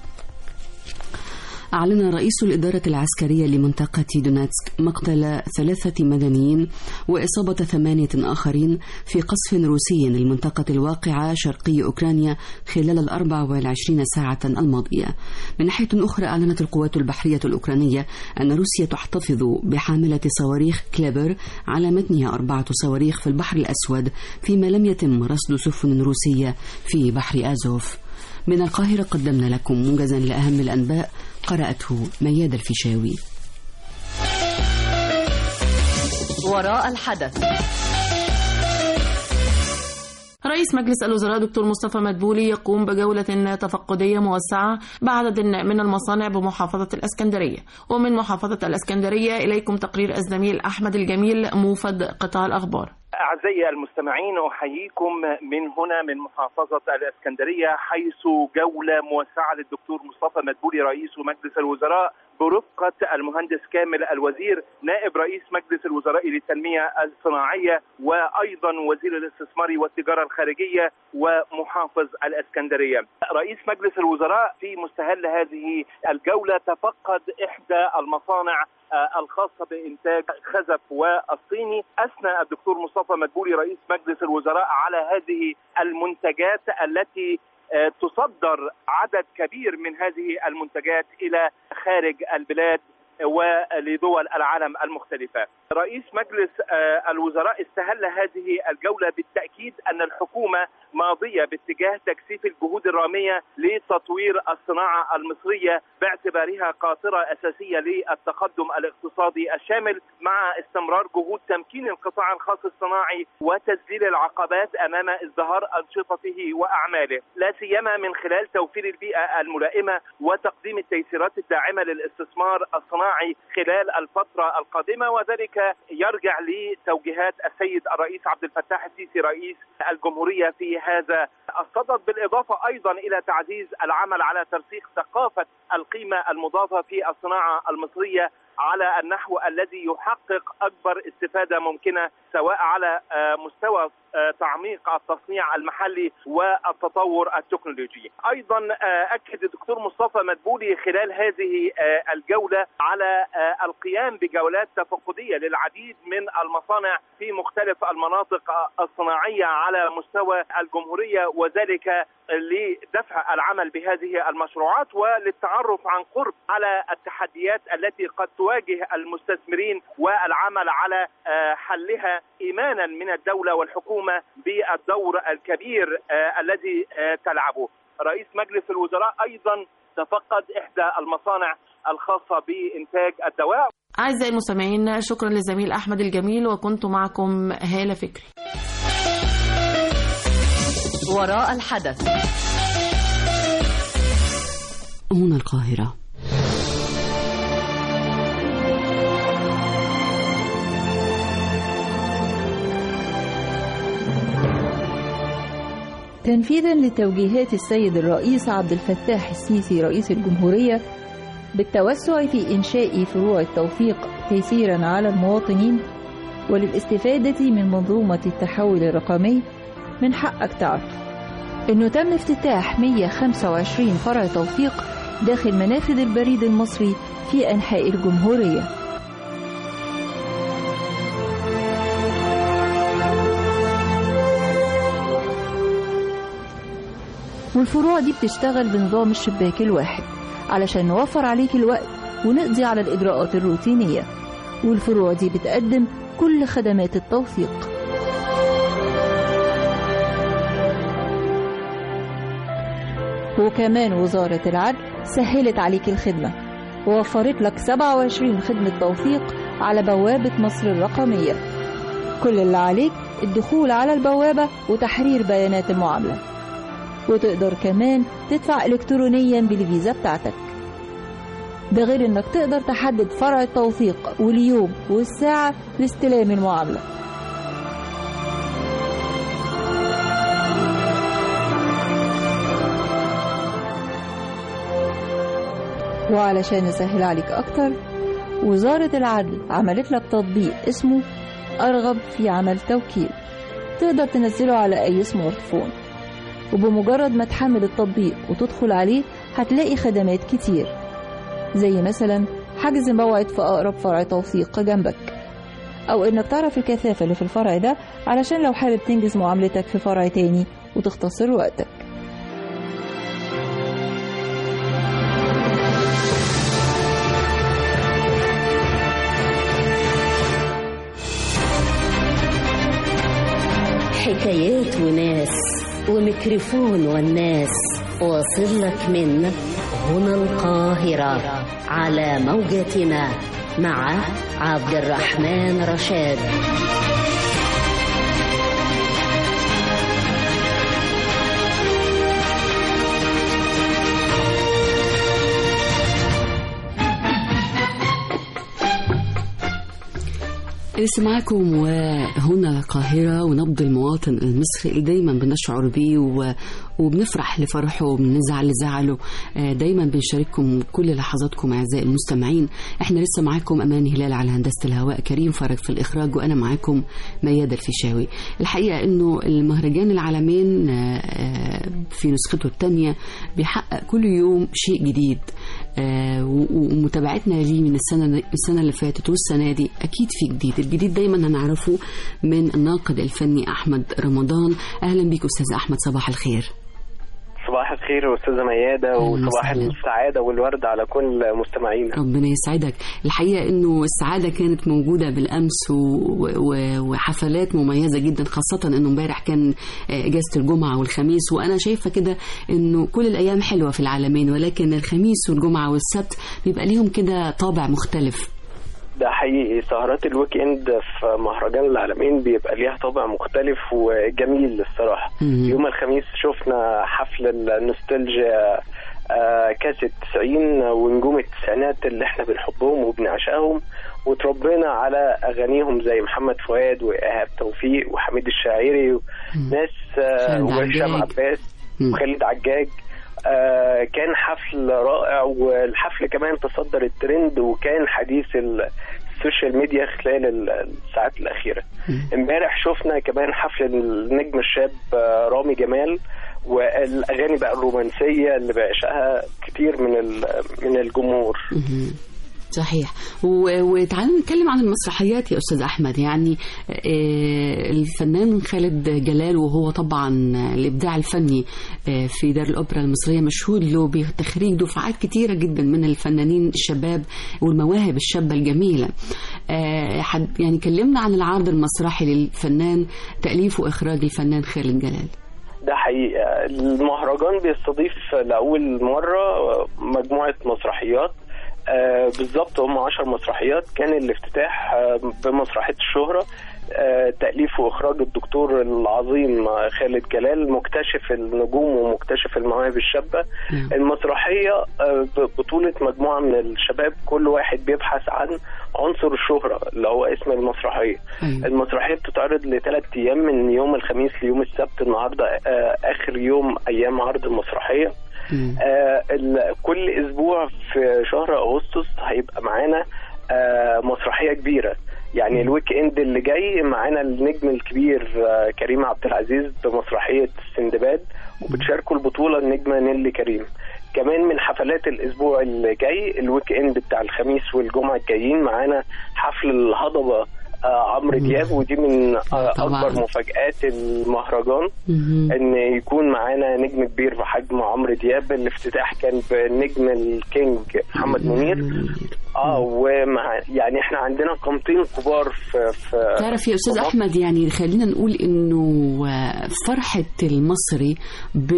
[SPEAKER 2] أعلن رئيس الإدارة العسكرية لمنطقة دوناتسك مقتل ثلاثة مدنيين وإصابة ثمانية آخرين في قصف روسي للمنطقة الواقعة شرقي أوكرانيا خلال الأربع والعشرين ساعة الماضية من ناحية أخرى أعلنت القوات البحرية الأوكرانية أن روسيا تحتفظ بحاملة صواريخ كليبر على متنها أربعة صواريخ في البحر الأسود فيما لم يتم رصد سفن روسية في بحر آزوف من القاهرة قدمنا لكم موجزا لأهم الأنباء قرأته مياد الفيشاوي
[SPEAKER 7] وراء الحدث
[SPEAKER 8] رئيس مجلس الوزراء دكتور مصطفى مدبولي يقوم بجولة تفقدية موسعة بعدد من المصانع بمحافظة الأسكندرية ومن محافظة الأسكندرية إليكم تقرير الزميل أحمد الجميل موفد قطاع الأخبار
[SPEAKER 9] أعزائي المستمعين أحييكم من هنا من محافظة الإسكندرية حيث جولة موسعة للدكتور مصطفى مدبولي رئيس مجلس الوزراء برفقة المهندس كامل الوزير نائب رئيس مجلس الوزراء للتنمية الصناعية وأيضا وزير الاستثمار والتجارة الخارجية ومحافظ الإسكندرية رئيس مجلس الوزراء في مستهل هذه الجولة تفقد إحدى المصانع الخاصة بإنتاج خزف والصيني أثنى الدكتور مصطفى مدبولي رئيس مجلس الوزراء على هذه المنتجات التي تصدر عدد كبير من هذه المنتجات إلى خارج البلاد ولدول العالم المختلفة رئيس مجلس الوزراء استهل هذه الجولة بالتأكيد أن الحكومة ماضية باتجاه تكثيف الجهود الرامية لتطوير الصناعة المصرية باعتبارها قاطرة أساسية للتقدم الاقتصادي الشامل مع استمرار جهود تمكين القطاع الخاص الصناعي وتذليل العقبات أمام ازدهار أنشطته وأعماله لا سيما من خلال توفير البيئة الملائمة وتقديم التيسيرات الداعمة للاستثمار الصناعي خلال الفترة القادمة وذلك يرجع لتوجيهات السيد الرئيس عبد الفتاح السيسي رئيس الجمهورية في هذا الصدد بالإضافة أيضا إلى تعزيز العمل على ترسيخ ثقافة القيمة المضافة في الصناعة المصرية على النحو الذي يحقق أكبر استفادة ممكنة سواء على مستوى تعميق التصنيع المحلي والتطور التكنولوجي أيضا أكد الدكتور مصطفى مدبولي خلال هذه الجولة على القيام بجولات تفقدية للعديد من المصانع في مختلف المناطق الصناعية على مستوى الجمهورية وذلك لدفع العمل بهذه المشروعات وللتعرف عن قرب على التحديات التي قد تواجه المستثمرين والعمل على حلها ايمانا من الدوله والحكومه بالدور الكبير الذي تلعبه. رئيس مجلس الوزراء ايضا تفقد احدى المصانع الخاصه بانتاج الدواء.
[SPEAKER 8] أعزائي المستمعين شكرا للزميل أحمد الجميل وكنت معكم هالة فكري
[SPEAKER 7] وراء الحدث
[SPEAKER 2] هنا القاهرة
[SPEAKER 10] تنفيذا لتوجيهات السيد الرئيس عبد الفتاح السيسي رئيس الجمهورية بالتوسع في إنشاء فروع التوثيق تيسيرا على المواطنين وللاستفادة من منظومة التحول الرقمي من حقك تعرف إنه تم افتتاح 125 فرع توثيق داخل منافذ البريد المصري في أنحاء الجمهورية والفروع دي بتشتغل بنظام الشباك الواحد علشان نوفر عليك الوقت ونقضي على الإجراءات الروتينية والفروع دي بتقدم كل خدمات التوثيق وكمان وزارة العدل سهلت عليك الخدمة ووفرت لك 27 خدمة توثيق على بوابة مصر الرقمية كل اللي عليك الدخول على البوابة وتحرير بيانات المعاملة وتقدر كمان تدفع إلكترونيا بالفيزا بتاعتك ده غير انك تقدر تحدد فرع التوثيق واليوم والساعة لاستلام المعاملة وعلشان نسهل عليك أكتر وزارة العدل عملت لك تطبيق اسمه أرغب في عمل توكيل تقدر تنزله على أي سمارت فون وبمجرد ما تحمل التطبيق وتدخل عليه هتلاقي خدمات كتير زي مثلا حجز موعد في أقرب فرع توثيق جنبك أو إنك تعرف الكثافة اللي في الفرع ده علشان لو حابب تنجز معاملتك في فرع تاني وتختصر وقتك
[SPEAKER 3] حكايات وناس وميكروفون والناس واصل لك من هنا القاهرة على موجتنا مع عبد الرحمن رشاد
[SPEAKER 2] لسه معاكم وهنا القاهرة ونبض المواطن المصري اللي دايما بنشعر بيه و... وبنفرح لفرحه وبنزعل لزعله آه، دايما بنشارككم كل لحظاتكم أعزائي المستمعين احنا لسه معاكم أمان هلال على هندسة الهواء كريم فرج في الإخراج وأنا معاكم ميادة الفيشاوي الحقيقة أنه المهرجان العالمين آه، آه، في نسخته الثانية بيحقق كل يوم شيء جديد آه، و- ومتابعتنا ليه من السنة السنة اللي فاتت والسنة دي أكيد في جديد الجديد دايما هنعرفه من الناقد الفني أحمد رمضان أهلا بيك أستاذ أحمد صباح الخير
[SPEAKER 4] صباح الخير استاذه مياده وصباح
[SPEAKER 2] وسهلا.
[SPEAKER 4] السعاده والورد على كل مستمعينا
[SPEAKER 2] ربنا يسعدك الحقيقة أنه السعادة كانت موجودة بالأمس و... و... وحفلات مميزة جدا خاصة أنه امبارح كان آه، إجازة الجمعة والخميس وأنا شايفة كده أنه كل الأيام حلوة في العالمين ولكن الخميس والجمعة والسبت بيبقى ليهم كده طابع مختلف
[SPEAKER 4] ده حقيقي سهرات الويك اند في مهرجان العالمين بيبقى ليها طابع مختلف وجميل الصراحه
[SPEAKER 2] مم.
[SPEAKER 4] يوم الخميس شفنا حفل النوستالجيا آه، كاس التسعين ونجوم التسعينات اللي احنا بنحبهم وبنعشقهم وتربينا على اغانيهم زي محمد فؤاد وايهاب توفيق وحميد الشاعري ناس آه،
[SPEAKER 2] خالد
[SPEAKER 4] وهشام
[SPEAKER 2] عجاج.
[SPEAKER 4] عباس
[SPEAKER 2] مم.
[SPEAKER 4] وخالد عجاج آه، كان حفل رائع والحفل كمان تصدر الترند وكان حديث ال- السوشيال ميديا خلال ال- الساعات الأخيرة امبارح شفنا كمان حفل النجم الشاب آه، رامي جمال والأغاني بقى الرومانسية اللي بيعشقها كتير من ال- من الجمهور
[SPEAKER 2] مهم. صحيح و- وتعالوا نتكلم عن المسرحيات يا استاذ احمد يعني آه، الفنان خالد جلال وهو طبعا الابداع الفني آه، في دار الاوبرا المصريه مشهود له بتخريج دفعات كتيره جدا من الفنانين الشباب والمواهب الشابه الجميله آه، حد- يعني كلمنا عن العرض المسرحي للفنان تاليف واخراج الفنان خالد جلال
[SPEAKER 4] ده حقيقة المهرجان بيستضيف لأول مرة مجموعة مسرحيات آه، بالظبط هم عشر مسرحيات كان الافتتاح آه، بمسرحية الشهرة آه، تأليف وإخراج الدكتور العظيم آه، خالد جلال مكتشف النجوم ومكتشف المواهب الشابة المسرحية آه، ب- بطولة مجموعة من الشباب كل واحد بيبحث عن عنصر الشهرة اللي هو اسم المسرحية المسرحية بتتعرض لثلاث أيام من يوم الخميس ليوم السبت النهاردة آه، آخر يوم أيام عرض المسرحية آه ال- كل اسبوع في شهر اغسطس هيبقى معانا آه مسرحيه كبيره يعني الويك اند اللي جاي معانا النجم الكبير آه كريم عبد العزيز بمسرحيه السندباد وبتشاركوا البطوله النجمه نيلي كريم كمان من حفلات الاسبوع اللي جاي الويك اند بتاع الخميس والجمعه الجايين معانا حفل الهضبه آه عمرو دياب ودي من آه
[SPEAKER 2] طبعاً.
[SPEAKER 4] اكبر مفاجات المهرجان ان يكون معانا نجم كبير بحجم عمرو دياب الافتتاح كان بنجم الكينج محمد منير اه ومع يعني احنا عندنا قامتين كبار في في
[SPEAKER 2] تعرف يا استاذ
[SPEAKER 4] في مصر.
[SPEAKER 2] احمد يعني خلينا نقول انه فرحه المصري ب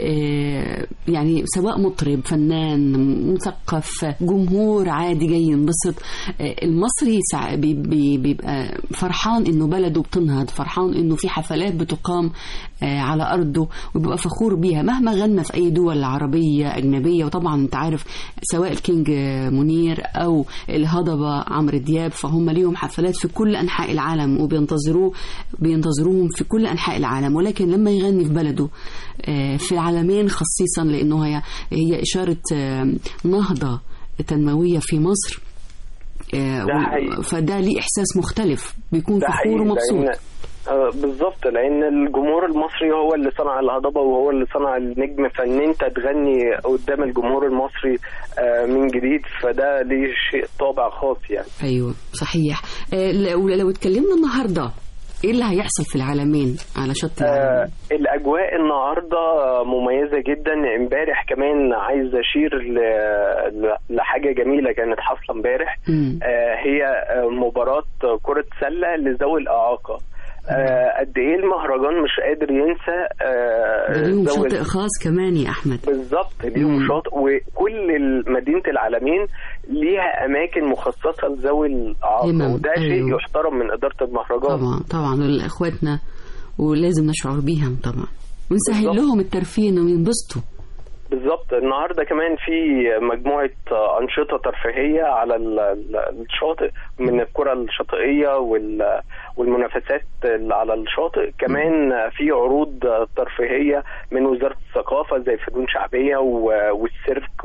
[SPEAKER 2] آه، يعني سواء مطرب فنان مثقف جمهور عادي جاي ينبسط آه، المصري سع- بي- بي- بيبقى فرحان انه بلده بتنهض فرحان انه في حفلات بتقام آه، على ارضه وبيبقى فخور بيها مهما غنى في اي دول عربيه اجنبيه وطبعا انت عارف سواء الكينج آه، منير او الهضبه عمرو دياب فهم ليهم حفلات في كل انحاء العالم وبينتظروه بينتظروهم في كل انحاء العالم ولكن لما يغني في بلده آه، في العالمين خصيصا لانه هي هي اشاره آه، نهضه تنمويه في مصر آه،
[SPEAKER 4] ده
[SPEAKER 2] و-
[SPEAKER 4] حقيقي.
[SPEAKER 2] فده ليه احساس مختلف بيكون
[SPEAKER 4] ده
[SPEAKER 2] فخور
[SPEAKER 4] حقيقي،
[SPEAKER 2] ومبسوط
[SPEAKER 4] لأن آه، بالظبط لان الجمهور المصري هو اللي صنع الهضبه وهو اللي صنع النجم فان انت تغني قدام الجمهور المصري آه، من جديد فده ليه شيء طابع خاص يعني
[SPEAKER 2] ايوه صحيح آه، لو لو اتكلمنا النهارده ايه اللي هيحصل في العالمين على شط العالمين
[SPEAKER 4] آه الاجواء النهارده مميزه جدا امبارح كمان عايز اشير ل- ل- لحاجه جميله كانت حاصله امبارح آه هي آه، مباراه كره سله لذوي الاعاقه آه قد ايه المهرجان مش قادر ينسى آه
[SPEAKER 2] ده ليهم
[SPEAKER 4] ذوي
[SPEAKER 2] شاطئ خاص كمان يا احمد
[SPEAKER 4] بالظبط ليهم شاطئ وكل مدينه العالمين ليها اماكن مخصصه لذوي الاعاقه
[SPEAKER 2] همم،
[SPEAKER 4] وده شيء
[SPEAKER 2] أيوه.
[SPEAKER 4] يحترم من اداره المهرجان
[SPEAKER 2] طبعا طبعا لاخواتنا ولازم نشعر بيهم طبعا ونسهل
[SPEAKER 4] بالظبط.
[SPEAKER 2] لهم الترفيه انهم ينبسطوا
[SPEAKER 4] بالظبط النهارده كمان في مجموعه انشطه ترفيهيه على ال- ال- الشاطئ من الكره الشاطئيه وال- والمنافسات اللي على الشاطئ كمان في عروض ترفيهيه من وزاره الثقافه زي فنون شعبيه و- والسيرك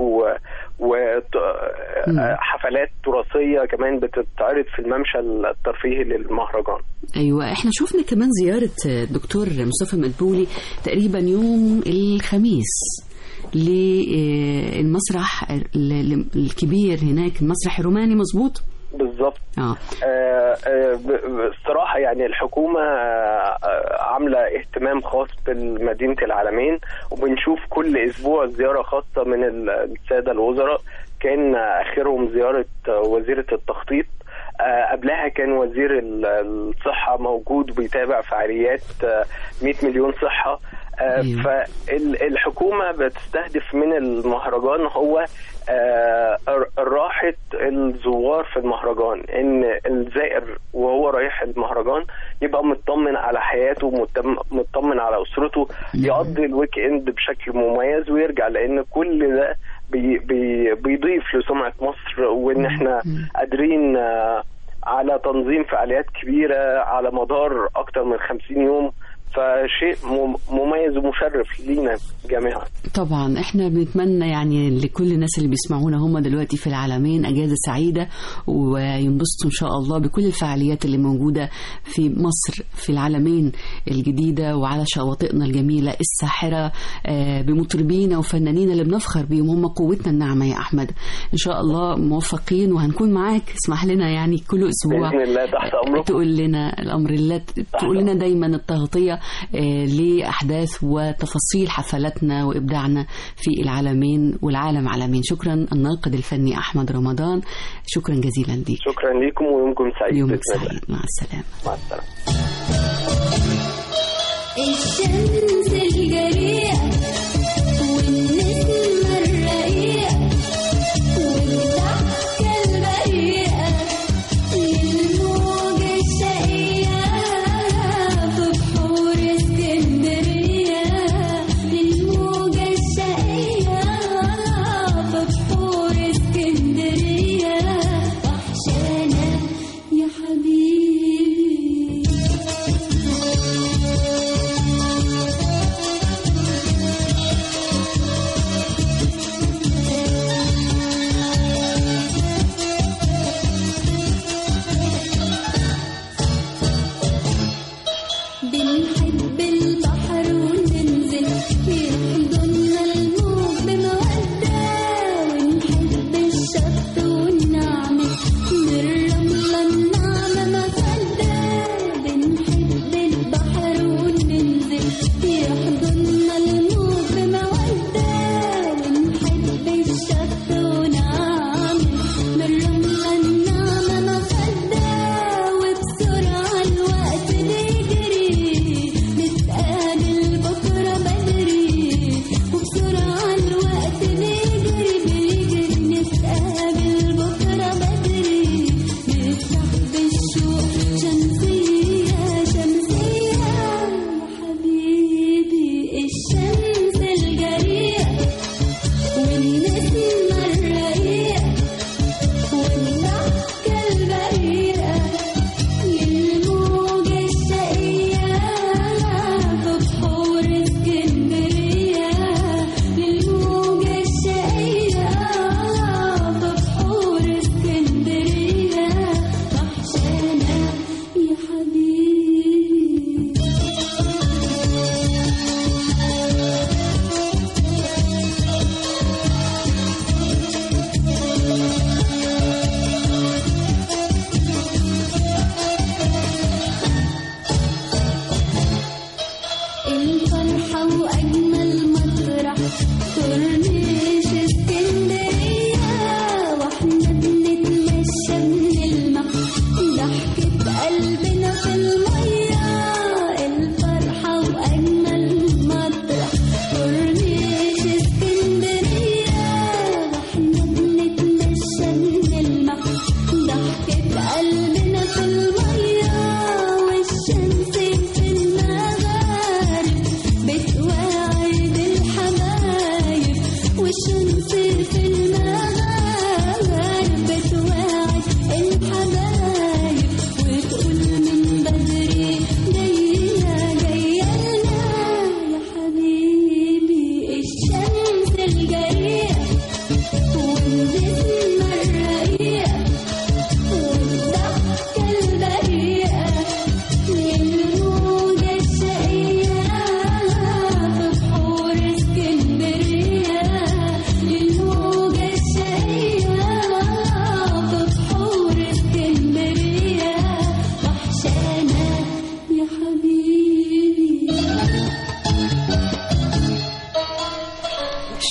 [SPEAKER 4] وحفلات تراثيه كمان بتتعرض في الممشى الترفيهي للمهرجان
[SPEAKER 2] ايوه احنا شفنا كمان زياره الدكتور مصطفى مدبولي تقريبا يوم الخميس للمسرح الكبير هناك المسرح الروماني مظبوط
[SPEAKER 4] بالظبط
[SPEAKER 2] اه
[SPEAKER 4] آه، آه، ب- ب- الصراحة يعني الحكومة آه، آه، عاملة اهتمام خاص بمدينة العالمين وبنشوف كل أسبوع زيارة خاصة من ال- السادة الوزراء كان آخرهم زيارة آه، وزيرة التخطيط آه، قبلها كان وزير ال- الصحة موجود بيتابع فعاليات آه، 100 مليون صحة آه، فالحكومة بتستهدف من المهرجان هو آه، راحة الزوار في المهرجان ان الزائر وهو رايح المهرجان يبقى مطمن على حياته مطم- مطمن على اسرته يقضي الويك اند بشكل مميز ويرجع لان كل ده بي بي بيضيف لسمعة مصر وان احنا قادرين آه، على تنظيم فعاليات كبيرة على مدار اكتر من 50 يوم فشيء مم- مميز ومشرف لينا جميعا
[SPEAKER 2] طبعا احنا بنتمنى يعني لكل الناس اللي بيسمعونا هم دلوقتي في العالمين اجازه سعيده وينبسطوا ان شاء الله بكل الفعاليات اللي موجوده في مصر في العالمين الجديده وعلى شواطئنا الجميله الساحره آه، بمطربينا وفنانين اللي بنفخر بيهم هم قوتنا الناعمه يا احمد ان شاء الله موفقين وهنكون معاك اسمح لنا يعني كل اسبوع
[SPEAKER 4] باذن الله تحت امركم
[SPEAKER 2] تقول لنا الامر الله تقول لنا دايما التغطيه آه، لاحداث وتفاصيل حفلاتنا وابداعنا في العالمين والعالم عالمين شكرا الناقد الفني احمد رمضان شكرا جزيلا ليك
[SPEAKER 4] شكرا لكم ويومكم سعيد
[SPEAKER 2] يومك
[SPEAKER 4] بإذن الله.
[SPEAKER 2] سعيد مع السلامه
[SPEAKER 4] مع السلامه
[SPEAKER 5] الشمس الجريئة والنسمة الرقيقة والضحكة البريئة للموجة الشقية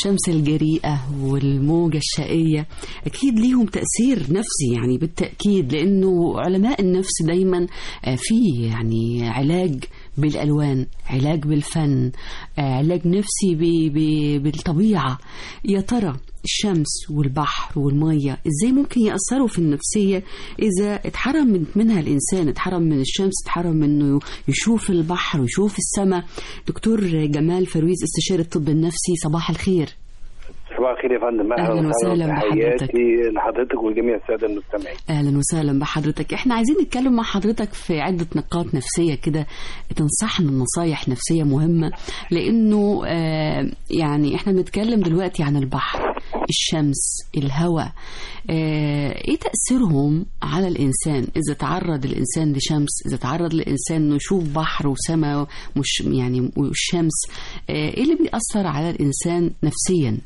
[SPEAKER 2] الشمس الجريئة والموجة الشقية أكيد ليهم تأثير نفسي يعني بالتأكيد لأنه علماء النفس دايما آه، في يعني علاج بالألوان علاج بالفن آه، علاج نفسي ب- ب- بالطبيعة يا ترى الشمس والبحر والمية ازاي ممكن يأثروا في النفسية إذا اتحرم من منها الإنسان اتحرم من الشمس اتحرم منه يشوف البحر ويشوف السماء دكتور جمال فرويز استشاري الطب النفسي صباح الخير
[SPEAKER 11] صباح الخير يا فندم
[SPEAKER 2] أهلاً وسهلاً بحضرتك.
[SPEAKER 11] تحياتي لحضرتك وجميع الساده المستمعين
[SPEAKER 2] اهلا وسهلا بحضرتك احنا عايزين نتكلم مع حضرتك في عده نقاط نفسيه كده تنصحنا نصايح نفسيه مهمه لانه آه يعني احنا بنتكلم دلوقتي عن البحر الشمس الهواء آه ايه تاثيرهم على الانسان اذا تعرض الانسان لشمس اذا تعرض الانسان انه يشوف بحر وسماء مش يعني والشمس آه ايه اللي بيأثر على الانسان نفسيا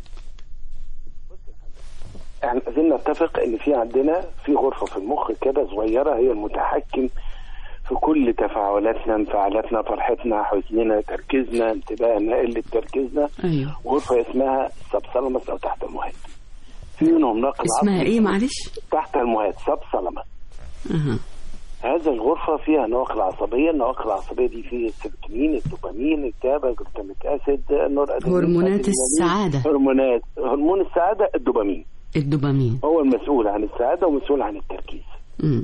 [SPEAKER 11] احنا عايزين نتفق ان في عندنا في غرفه في المخ كده صغيره هي المتحكم في كل تفاعلاتنا انفعالاتنا فرحتنا حزننا تركيزنا انتباهنا قله تركيزنا
[SPEAKER 2] ايوه
[SPEAKER 11] غرفه اسمها السبسلمس او تحت المهاد في منهم نقل
[SPEAKER 2] اسمها
[SPEAKER 11] عصبي
[SPEAKER 2] ايه معلش
[SPEAKER 11] تحت المهاد سبسلمس
[SPEAKER 2] اها
[SPEAKER 11] هذا الغرفة فيها نواقل عصبية النواقل العصبية دي فيه السيروتونين الدوبامين الكابا جلوتاميك أسيد النور
[SPEAKER 2] هرمونات السعادة.
[SPEAKER 11] هرمونات هرمون السعادة الدوبامين
[SPEAKER 2] الدوبامين
[SPEAKER 11] هو المسؤول عن السعادة ومسؤول عن التركيز
[SPEAKER 2] مم.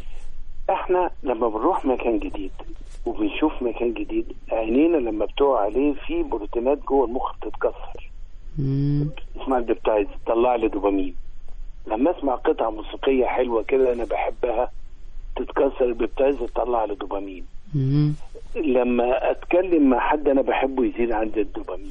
[SPEAKER 11] احنا لما بنروح مكان جديد وبنشوف مكان جديد عينينا لما بتقع عليه في بروتينات جوه المخ بتتكسر
[SPEAKER 2] مم.
[SPEAKER 11] اسمها البيبتايد تطلع لي دوبامين لما اسمع قطعة موسيقية حلوة كده انا بحبها تتكسر البيبتايد تطلع لي دوبامين
[SPEAKER 2] مم.
[SPEAKER 11] لما اتكلم مع حد انا بحبه يزيد عندي الدوبامين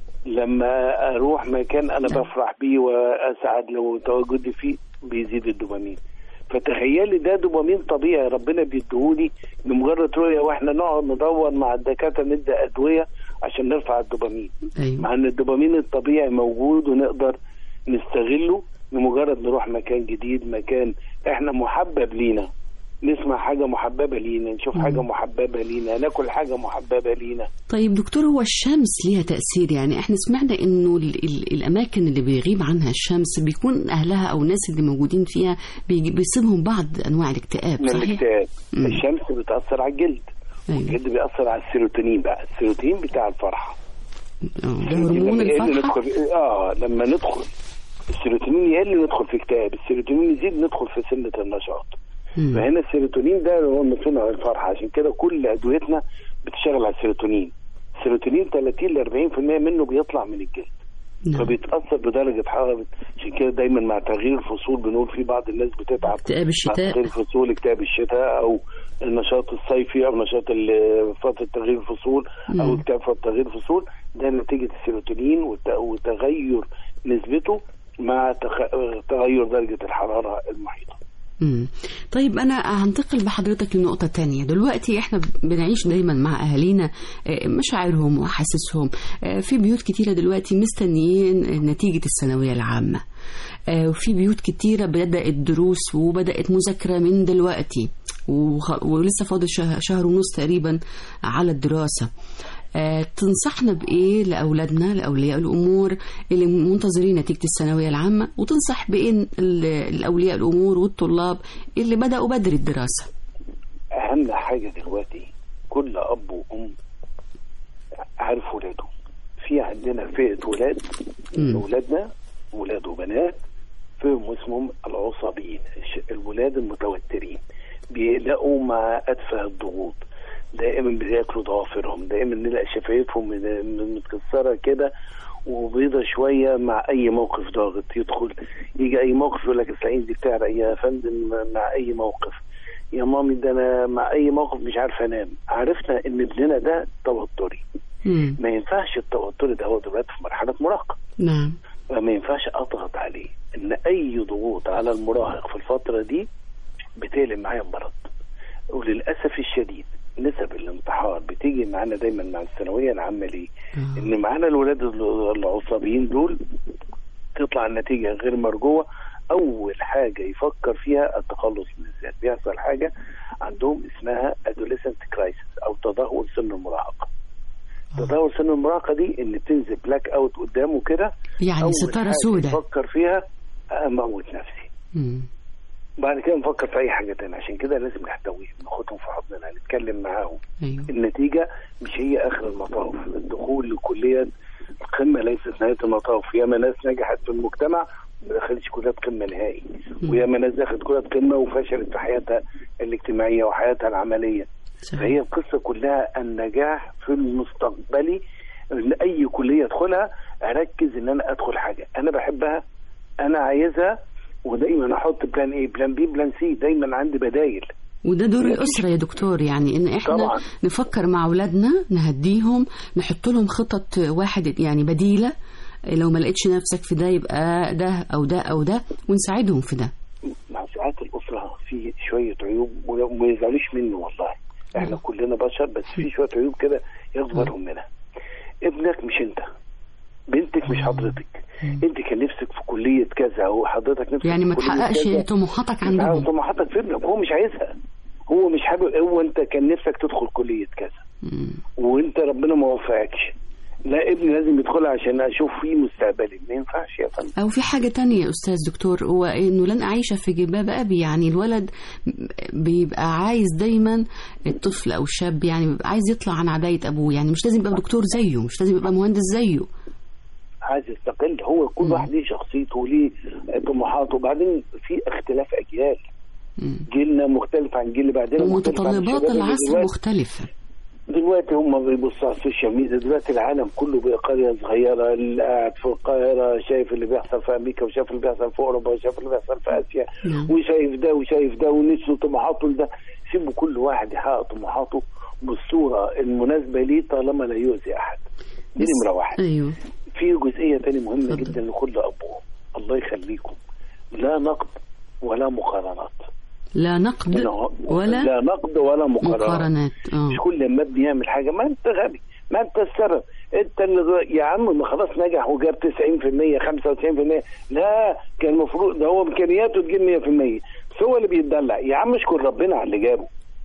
[SPEAKER 11] لما اروح مكان انا بفرح بيه واسعد لو تواجدي فيه بيزيد الدوبامين فتخيلي ده دوبامين طبيعي ربنا بيديهولي لمجرد رؤيه واحنا نقعد ندور مع الدكاتره ندي ادويه عشان نرفع الدوبامين
[SPEAKER 2] ايوه
[SPEAKER 11] مع ان الدوبامين الطبيعي موجود ونقدر نستغله لمجرد نروح مكان جديد مكان احنا محبب لينا نسمع حاجه محببه لينا نشوف حاجه محببه لينا ناكل حاجه محببه لينا
[SPEAKER 2] طيب دكتور هو الشمس ليها تأثير يعني احنا سمعنا انه ال ال الاماكن اللي بيغيب عنها الشمس بيكون اهلها او الناس اللي موجودين فيها بيجي- بيصيبهم بعض انواع الاكتئاب
[SPEAKER 11] من
[SPEAKER 2] صحيح؟
[SPEAKER 11] الاكتئاب
[SPEAKER 2] مم.
[SPEAKER 11] الشمس بتاثر على الجلد
[SPEAKER 2] ايوه
[SPEAKER 11] الجلد بيأثر على السيروتونين بقى السيروتونين بتاع الفرحه
[SPEAKER 2] آه، ده هرمون
[SPEAKER 11] لما يقل
[SPEAKER 2] الفرحة
[SPEAKER 11] ندخل اه لما ندخل السيروتونين يقل ندخل في اكتئاب السيروتونين يزيد ندخل في سنه النشاط
[SPEAKER 2] مم.
[SPEAKER 11] فهنا السيروتونين ده هو المسؤول عن الفرحه عشان كده كل ادويتنا بتشتغل على السيروتونين السيروتونين 30 ل 40% منه بيطلع من الجلد
[SPEAKER 2] نعم.
[SPEAKER 11] فبيتاثر بدرجه حراره عشان كده دايما مع تغيير الفصول بنقول في بعض الناس بتتعب
[SPEAKER 2] اكتئاب
[SPEAKER 11] مع
[SPEAKER 2] الشتاء
[SPEAKER 11] تغيير الفصول اكتئاب الشتاء او النشاط الصيفي او نشاط ال- فتره تغيير الفصول او
[SPEAKER 2] مم.
[SPEAKER 11] اكتئاب فتره تغيير الفصول ده نتيجه السيروتونين وت- وتغير نسبته مع تخ- تغير درجه الحراره المحيطه
[SPEAKER 2] مم. طيب أنا هنتقل بحضرتك لنقطة تانية دلوقتي إحنا بنعيش دايما مع أهالينا آه، مشاعرهم وأحاسيسهم آه، في بيوت كتيرة دلوقتي مستنيين نتيجة الثانوية العامة آه، وفي بيوت كتيرة بدأت دروس وبدأت مذاكرة من دلوقتي وخ- ولسه فاضل شه- شهر ونص تقريبا على الدراسة آه، تنصحنا بإيه لأولادنا لأولياء الأمور اللي منتظرين نتيجة الثانوية العامة وتنصح بإيه ال- الأولياء الأمور والطلاب اللي بدأوا بدري الدراسة
[SPEAKER 11] اهم حاجه دلوقتي كل اب وام عارف ولاده في عندنا فئه ولاد
[SPEAKER 2] مم.
[SPEAKER 11] اولادنا ولاد وبنات فيهم اسمهم العصابيين الش- الولاد المتوترين بيقلقوا مع اتفه الضغوط دائما بياكلوا ضوافرهم دائما نلاقي شفايفهم من- من- متكسره كده وبيضة شوية مع أي موقف ضاغط يدخل يجي أي موقف يقول لك اسماعيل دي بتعرق يا فندم مع أي موقف يا مامي ده أنا مع أي موقف مش عارف أنام عرفنا إن ابننا ده توتري
[SPEAKER 2] مم.
[SPEAKER 11] ما ينفعش التوتر ده هو دلوقتي في مرحلة مراهقة
[SPEAKER 2] نعم
[SPEAKER 11] فما ينفعش اضغط عليه ان اي ضغوط على المراهق في الفتره دي بتقلب معايا مرض وللاسف الشديد نسب الانتحار بتيجي معانا دايما مع الثانويه العامه ليه؟
[SPEAKER 2] آه.
[SPEAKER 11] ان معانا الولاد ال- العصابيين دول تطلع النتيجه غير مرجوه اول حاجه يفكر فيها التخلص من الذات بيحصل حاجه عندهم اسمها adolescent crisis او تدهور سن المراهقه تدهور سن المراهقه دي ان تنزل بلاك اوت قدامه كده
[SPEAKER 2] يعني
[SPEAKER 11] أول
[SPEAKER 2] ستارة
[SPEAKER 11] حاجة
[SPEAKER 2] سوداء.
[SPEAKER 11] افكر فيها اموت نفسي
[SPEAKER 2] مم.
[SPEAKER 11] بعد كده نفكر في اي حاجه تانية عشان كده لازم نحتويهم ناخدهم في حضننا نتكلم معاهم
[SPEAKER 2] أيوه.
[SPEAKER 11] النتيجه مش هي اخر المطاف الدخول لكليه القمه ليست نهايه المطاف ياما ناس نجحت في المجتمع ما دخلتش كليات قمه نهائي وياما ناس دخلت كليات قمه وفشلت في حياتها الاجتماعيه وحياتها العمليه فهي القصه كلها النجاح في المستقبلي ان اي كليه ادخلها اركز ان انا ادخل حاجه انا بحبها انا عايزها ودايما احط بلان ايه بلان بي بلان سي دايما عندي بدايل
[SPEAKER 2] وده دور الأسرة يا دكتور يعني إن إحنا
[SPEAKER 11] طبعاً.
[SPEAKER 2] نفكر مع أولادنا نهديهم نحط لهم خطط واحد يعني بديلة لو ما لقيتش نفسك في ده يبقى ده أو ده أو ده ونساعدهم في ده
[SPEAKER 11] مع ساعات الاسره في شويه عيوب وما يزعلوش منه والله احنا كلنا بشر بس في شويه عيوب كده ياخدوا بالهم منها ابنك مش انت بنتك مش حضرتك انت كان نفسك في كليه كذا وحضرتك نفسك
[SPEAKER 2] يعني ما
[SPEAKER 11] في كلية
[SPEAKER 2] تحققش
[SPEAKER 11] كذا.
[SPEAKER 2] طموحاتك
[SPEAKER 11] عاوز
[SPEAKER 2] عندهم
[SPEAKER 11] طموحاتك في ابنك هو مش عايزها هو مش حابب هو انت كان نفسك تدخل كليه كذا وانت ربنا ما وفقكش لا ابني لازم يدخلها عشان اشوف فيه مستقبلي ما ينفعش يا فندم
[SPEAKER 2] أو في حاجة تانية يا أستاذ دكتور هو إنه لن أعيش في جلباب أبي يعني الولد بيبقى عايز دايما الطفل أو الشاب يعني بيبقى عايز يطلع عن عباية أبوه يعني مش لازم يبقى دكتور زيه مش لازم يبقى مهندس زيه
[SPEAKER 11] عايز يستقل هو كل واحد ليه شخصيته وليه طموحاته وبعدين في اختلاف اجيال جيلنا مختلف عن جيل اللي بعدين مختلف عن
[SPEAKER 2] ومتطلبات
[SPEAKER 11] الشباب اللي
[SPEAKER 2] العصر
[SPEAKER 11] دلوقتي.
[SPEAKER 2] مختلفة
[SPEAKER 11] دلوقتي هم بيبصوا على السوشيال ميديا دلوقتي العالم كله بقى قريه صغيره اللي قاعد في القاهره شايف اللي بيحصل في امريكا وشايف اللي بيحصل في اوروبا وشايف اللي بيحصل في اسيا وشايف ده وشايف ده ونفسه طموحاته لده سيبوا كل واحد يحقق طموحاته بالصوره المناسبه ليه طالما لا يؤذي احد دي نمره واحد
[SPEAKER 2] أيوه
[SPEAKER 11] في جزئيه تاني مهمه جدا لكل ابوه الله يخليكم لا نقد ولا مقارنات
[SPEAKER 2] لا نقد ولا
[SPEAKER 11] لا نقد ولا مقارنات
[SPEAKER 2] مقارنات اه
[SPEAKER 11] مش كل ما ابني يعمل حاجه ما انت غبي ما انت السبب انت اللي غ- يا عم ما خلاص نجح وجاب 90% 95% لا كان المفروض ده هو امكانياته تجيب 100% بس هو اللي بيتدلع يا عم اشكر ربنا على اللي جابه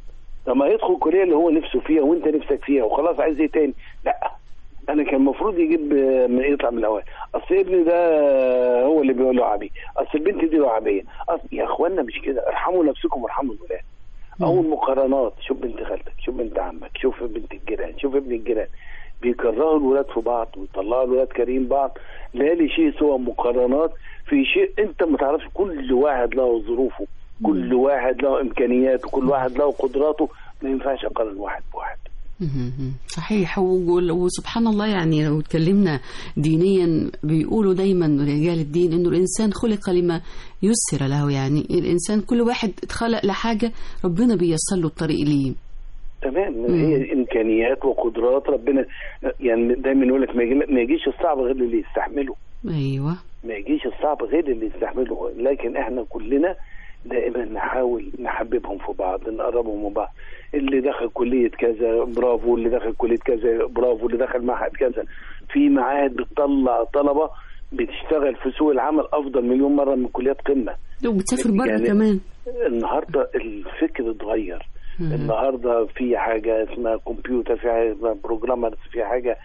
[SPEAKER 11] لما يدخل الكليه اللي هو نفسه فيها وانت نفسك فيها وخلاص عايز ايه تاني لا انا كان المفروض يجيب آه، من يطلع من الاوائل اصل ابني ده آه، هو اللي بيقول لعبي اصل البنت دي لعبيه اصل يا اخوانا مش كده ارحموا نفسكم وارحموا الولاد او المقارنات شوف بنت خالتك شوف بنت عمك شوف بنت الجيران شوف ابن الجيران بيكرهوا الولاد في بعض ويطلعوا الولاد كارهين بعض لا لي شيء سوى مقارنات في شيء انت ما تعرفش كل واحد له ظروفه كل واحد له امكانياته كل واحد له قدراته ما ينفعش اقارن واحد بواحد
[SPEAKER 2] مهم. صحيح و- وسبحان الله يعني لو اتكلمنا دينيا بيقولوا دايما رجال الدين انه الانسان خلق لما يسر له يعني الانسان كل واحد اتخلق لحاجه ربنا بيسر له الطريق ليه
[SPEAKER 11] تمام هي امكانيات وقدرات ربنا يعني دايما يقول لك ما يجي- ما يجيش الصعب غير اللي يستحمله
[SPEAKER 2] ايوه
[SPEAKER 11] ما يجيش الصعب غير اللي يستحمله لكن احنا كلنا دائما نحاول نحببهم في بعض نقربهم من بعض اللي دخل كلية كذا برافو اللي دخل كلية كذا برافو اللي دخل معهد كذا في معاهد بتطلع طلبة بتشتغل في سوق العمل أفضل مليون مرة من كليات قمة
[SPEAKER 2] وبتسافر بره
[SPEAKER 11] يعني
[SPEAKER 2] كمان
[SPEAKER 11] النهارده الفكر اتغير النهارده في حاجه اسمها كمبيوتر في حاجه اسمها بروجرامرز في حاجه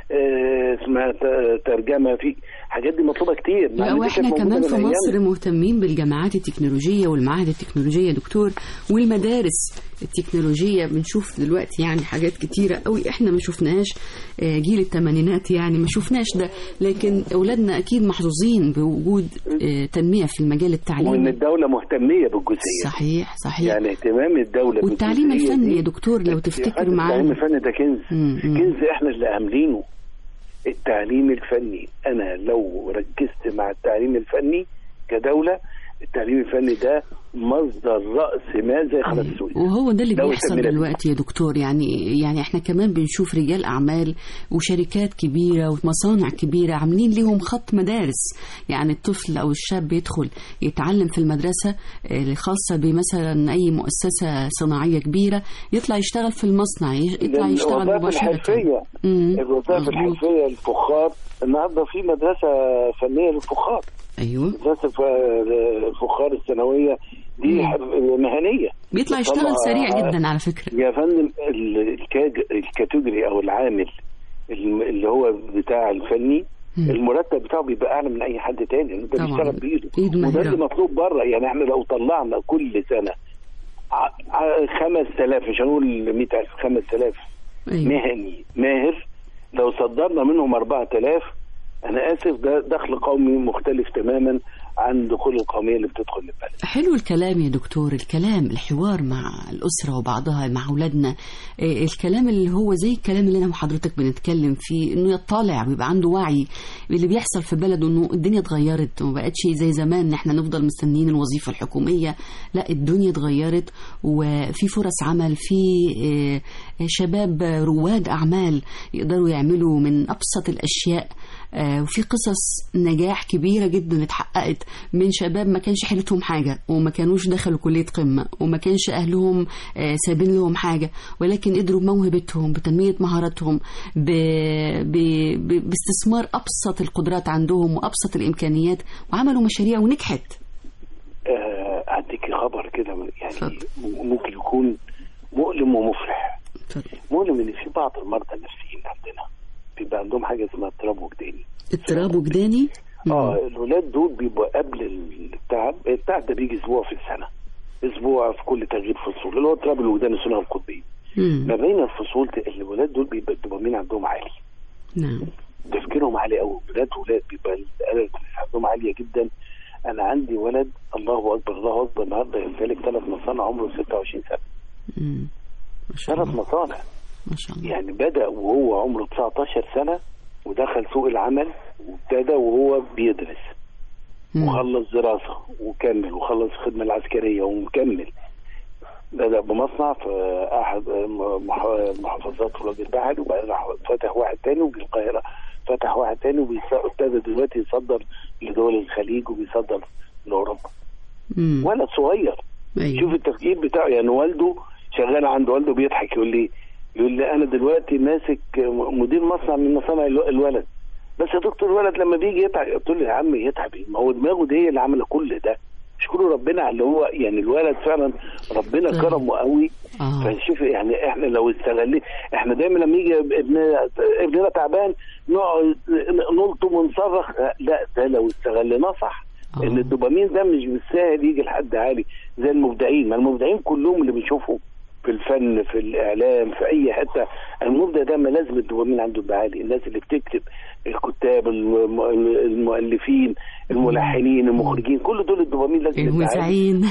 [SPEAKER 11] آه، اسمها ت- ترجمه في حاجات دي مطلوبه كتير مع
[SPEAKER 2] لا
[SPEAKER 11] إن دي
[SPEAKER 2] واحنا
[SPEAKER 11] كانت موجودة
[SPEAKER 2] كمان
[SPEAKER 11] من
[SPEAKER 2] في
[SPEAKER 11] أيام
[SPEAKER 2] مصر مهتمين بالجامعات التكنولوجيه والمعاهد التكنولوجيه يا دكتور والمدارس التكنولوجيه بنشوف دلوقتي يعني حاجات كتيره قوي احنا ما شفناهاش آه، جيل الثمانينات يعني ما شفناش ده لكن اولادنا اكيد محظوظين بوجود آه، تنميه في المجال
[SPEAKER 11] وان
[SPEAKER 2] التعليمي
[SPEAKER 11] الدوله مهتميه بالجزئيه
[SPEAKER 2] صحيح صحيح
[SPEAKER 11] يعني اهتمام الدوله
[SPEAKER 2] والتعليم
[SPEAKER 11] بالجزئية
[SPEAKER 2] الفني
[SPEAKER 11] دي-
[SPEAKER 2] يا دكتور لو تفتكر
[SPEAKER 11] التعليم
[SPEAKER 2] معانا
[SPEAKER 11] الفني ده كنز كنز احنا اللي عاملينه التعليم الفني انا لو ركزت مع التعليم الفني كدوله التعليم الفني ده مصدر راس مال زي قناه السويس
[SPEAKER 2] وهو ده اللي
[SPEAKER 11] دولة
[SPEAKER 2] بيحصل
[SPEAKER 11] تنمية.
[SPEAKER 2] دلوقتي يا دكتور يعني يعني احنا كمان بنشوف رجال اعمال وشركات كبيره ومصانع كبيره عاملين ليهم خط مدارس يعني الطفل او الشاب يدخل يتعلم في المدرسه آه، الخاصه بمثلا اي مؤسسه صناعيه كبيره يطلع يشتغل في المصنع يطلع يشتغل
[SPEAKER 11] الوظائف
[SPEAKER 2] مباشره
[SPEAKER 11] الحرفيه
[SPEAKER 2] مم.
[SPEAKER 11] الوظائف الحرفيه الفخار النهارده في مدرسه فنيه للفخار
[SPEAKER 2] ايوه
[SPEAKER 11] مدرسه ف- الفخار الثانويه دي حر- مهنيه
[SPEAKER 2] بيطلع يشتغل
[SPEAKER 11] طبعا-
[SPEAKER 2] سريع جدا على فكره
[SPEAKER 11] يا فندم ال- الكاج- الكاتيجوري او العامل الم- اللي هو بتاع الفني المرتب بتاعه بيبقى اعلى من اي حد تاني لأن ده
[SPEAKER 2] طبعاً.
[SPEAKER 11] بيشتغل بايده
[SPEAKER 2] إيد
[SPEAKER 11] وده
[SPEAKER 2] ماهرة.
[SPEAKER 11] اللي مطلوب بره يعني احنا لو طلعنا كل سنه ع- ع- 5000 مش هنقول 100000 5000
[SPEAKER 2] أيوة.
[SPEAKER 11] مهني ماهر لو صدرنا منهم 4000 انا اسف ده دخل قومي مختلف تماما عن دخول القوميه اللي بتدخل البلد
[SPEAKER 2] حلو الكلام يا دكتور الكلام الحوار مع الأسرة وبعضها مع أولادنا إيه، الكلام اللي هو زي الكلام اللي أنا وحضرتك بنتكلم فيه إنه يطلع ويبقى عنده وعي اللي بيحصل في بلده إنه الدنيا اتغيرت وما بقتش زي زمان إن إحنا نفضل مستنيين الوظيفة الحكومية لا الدنيا اتغيرت وفي فرص عمل في إيه، شباب رواد أعمال يقدروا يعملوا من أبسط الأشياء آه، وفي قصص نجاح كبيرة جدا اتحققت من شباب ما كانش حيلتهم حاجة وما كانوش دخلوا كلية قمة وما كانش أهلهم آه، سايبين لهم حاجة ولكن قدروا بموهبتهم بتنمية مهاراتهم ب... ب... ب... باستثمار أبسط القدرات عندهم وأبسط الإمكانيات وعملوا مشاريع ونجحت
[SPEAKER 11] آه، اديك خبر كده من- يعني ممكن يكون مؤلم ومفرح مؤلم ان في بعض المرضى النفسيين عندنا بيبقى عندهم حاجه اسمها اضطراب وجداني
[SPEAKER 2] اضطراب وجداني
[SPEAKER 11] اه الولاد دول بيبقوا قبل التعب التعب ده بيجي اسبوع في السنه اسبوع في كل تغيير فصول اللي هو اضطراب الوجدان الثنائي القطبي ما بين الفصول ت- الولاد دول بيبقى الدوبامين عندهم عالي
[SPEAKER 2] نعم
[SPEAKER 11] تفكيرهم عالي قوي ولاد ولاد بيبقى الآلة عندهم عاليه جدا انا عندي ولد الله اكبر الله اكبر النهارده يمتلك ثلاث مصانع عمره 26 سنه
[SPEAKER 2] مم.
[SPEAKER 11] ثلاث مصانع
[SPEAKER 2] ما شاء الله
[SPEAKER 11] يعني بدا وهو عمره 19 سنه ودخل سوق العمل وابتدى وهو بيدرس وخلص دراسه وكمل وخلص الخدمه العسكريه ومكمل بدا بمصنع في احد مح- محافظات ولاد البحر وبعدين راح فتح واحد تاني وجي القاهره فتح واحد تاني وابتدى دلوقتي يصدر لدول الخليج وبيصدر لاوروبا
[SPEAKER 2] مم.
[SPEAKER 11] ولد صغير
[SPEAKER 2] أيوة.
[SPEAKER 11] شوف التفكير بتاعه يعني والده شغال عند والده بيضحك يقول لي يقول لي انا دلوقتي ماسك مدير مصنع من مصانع الو- الولد بس يا دكتور الولد لما بيجي يتعب قلت له يا عم يتعب إيه؟ ما هو دماغه دي هي اللي عامله كل ده اشكروا ربنا على اللي هو يعني الولد فعلا ربنا
[SPEAKER 2] صحيح.
[SPEAKER 11] كرمه قوي
[SPEAKER 2] آه.
[SPEAKER 11] فشوف يعني احنا لو استغلنا احنا دايما لما يجي ابننا ابننا تعبان نقعد نلطم ونصرخ لا ده لو استغلناه صح ان الدوبامين ده مش بالسهل يجي لحد عالي زي المبدعين ما المبدعين كلهم اللي بنشوفهم في الفن في الاعلام في اي حته المبدع ده ما لازم الدوبامين عنده يبقى عالي الناس اللي بتكتب الكتاب الم- المؤلفين الملحنين المخرجين كل دول الدوبامين لازم يبقى عالي
[SPEAKER 2] المذيعين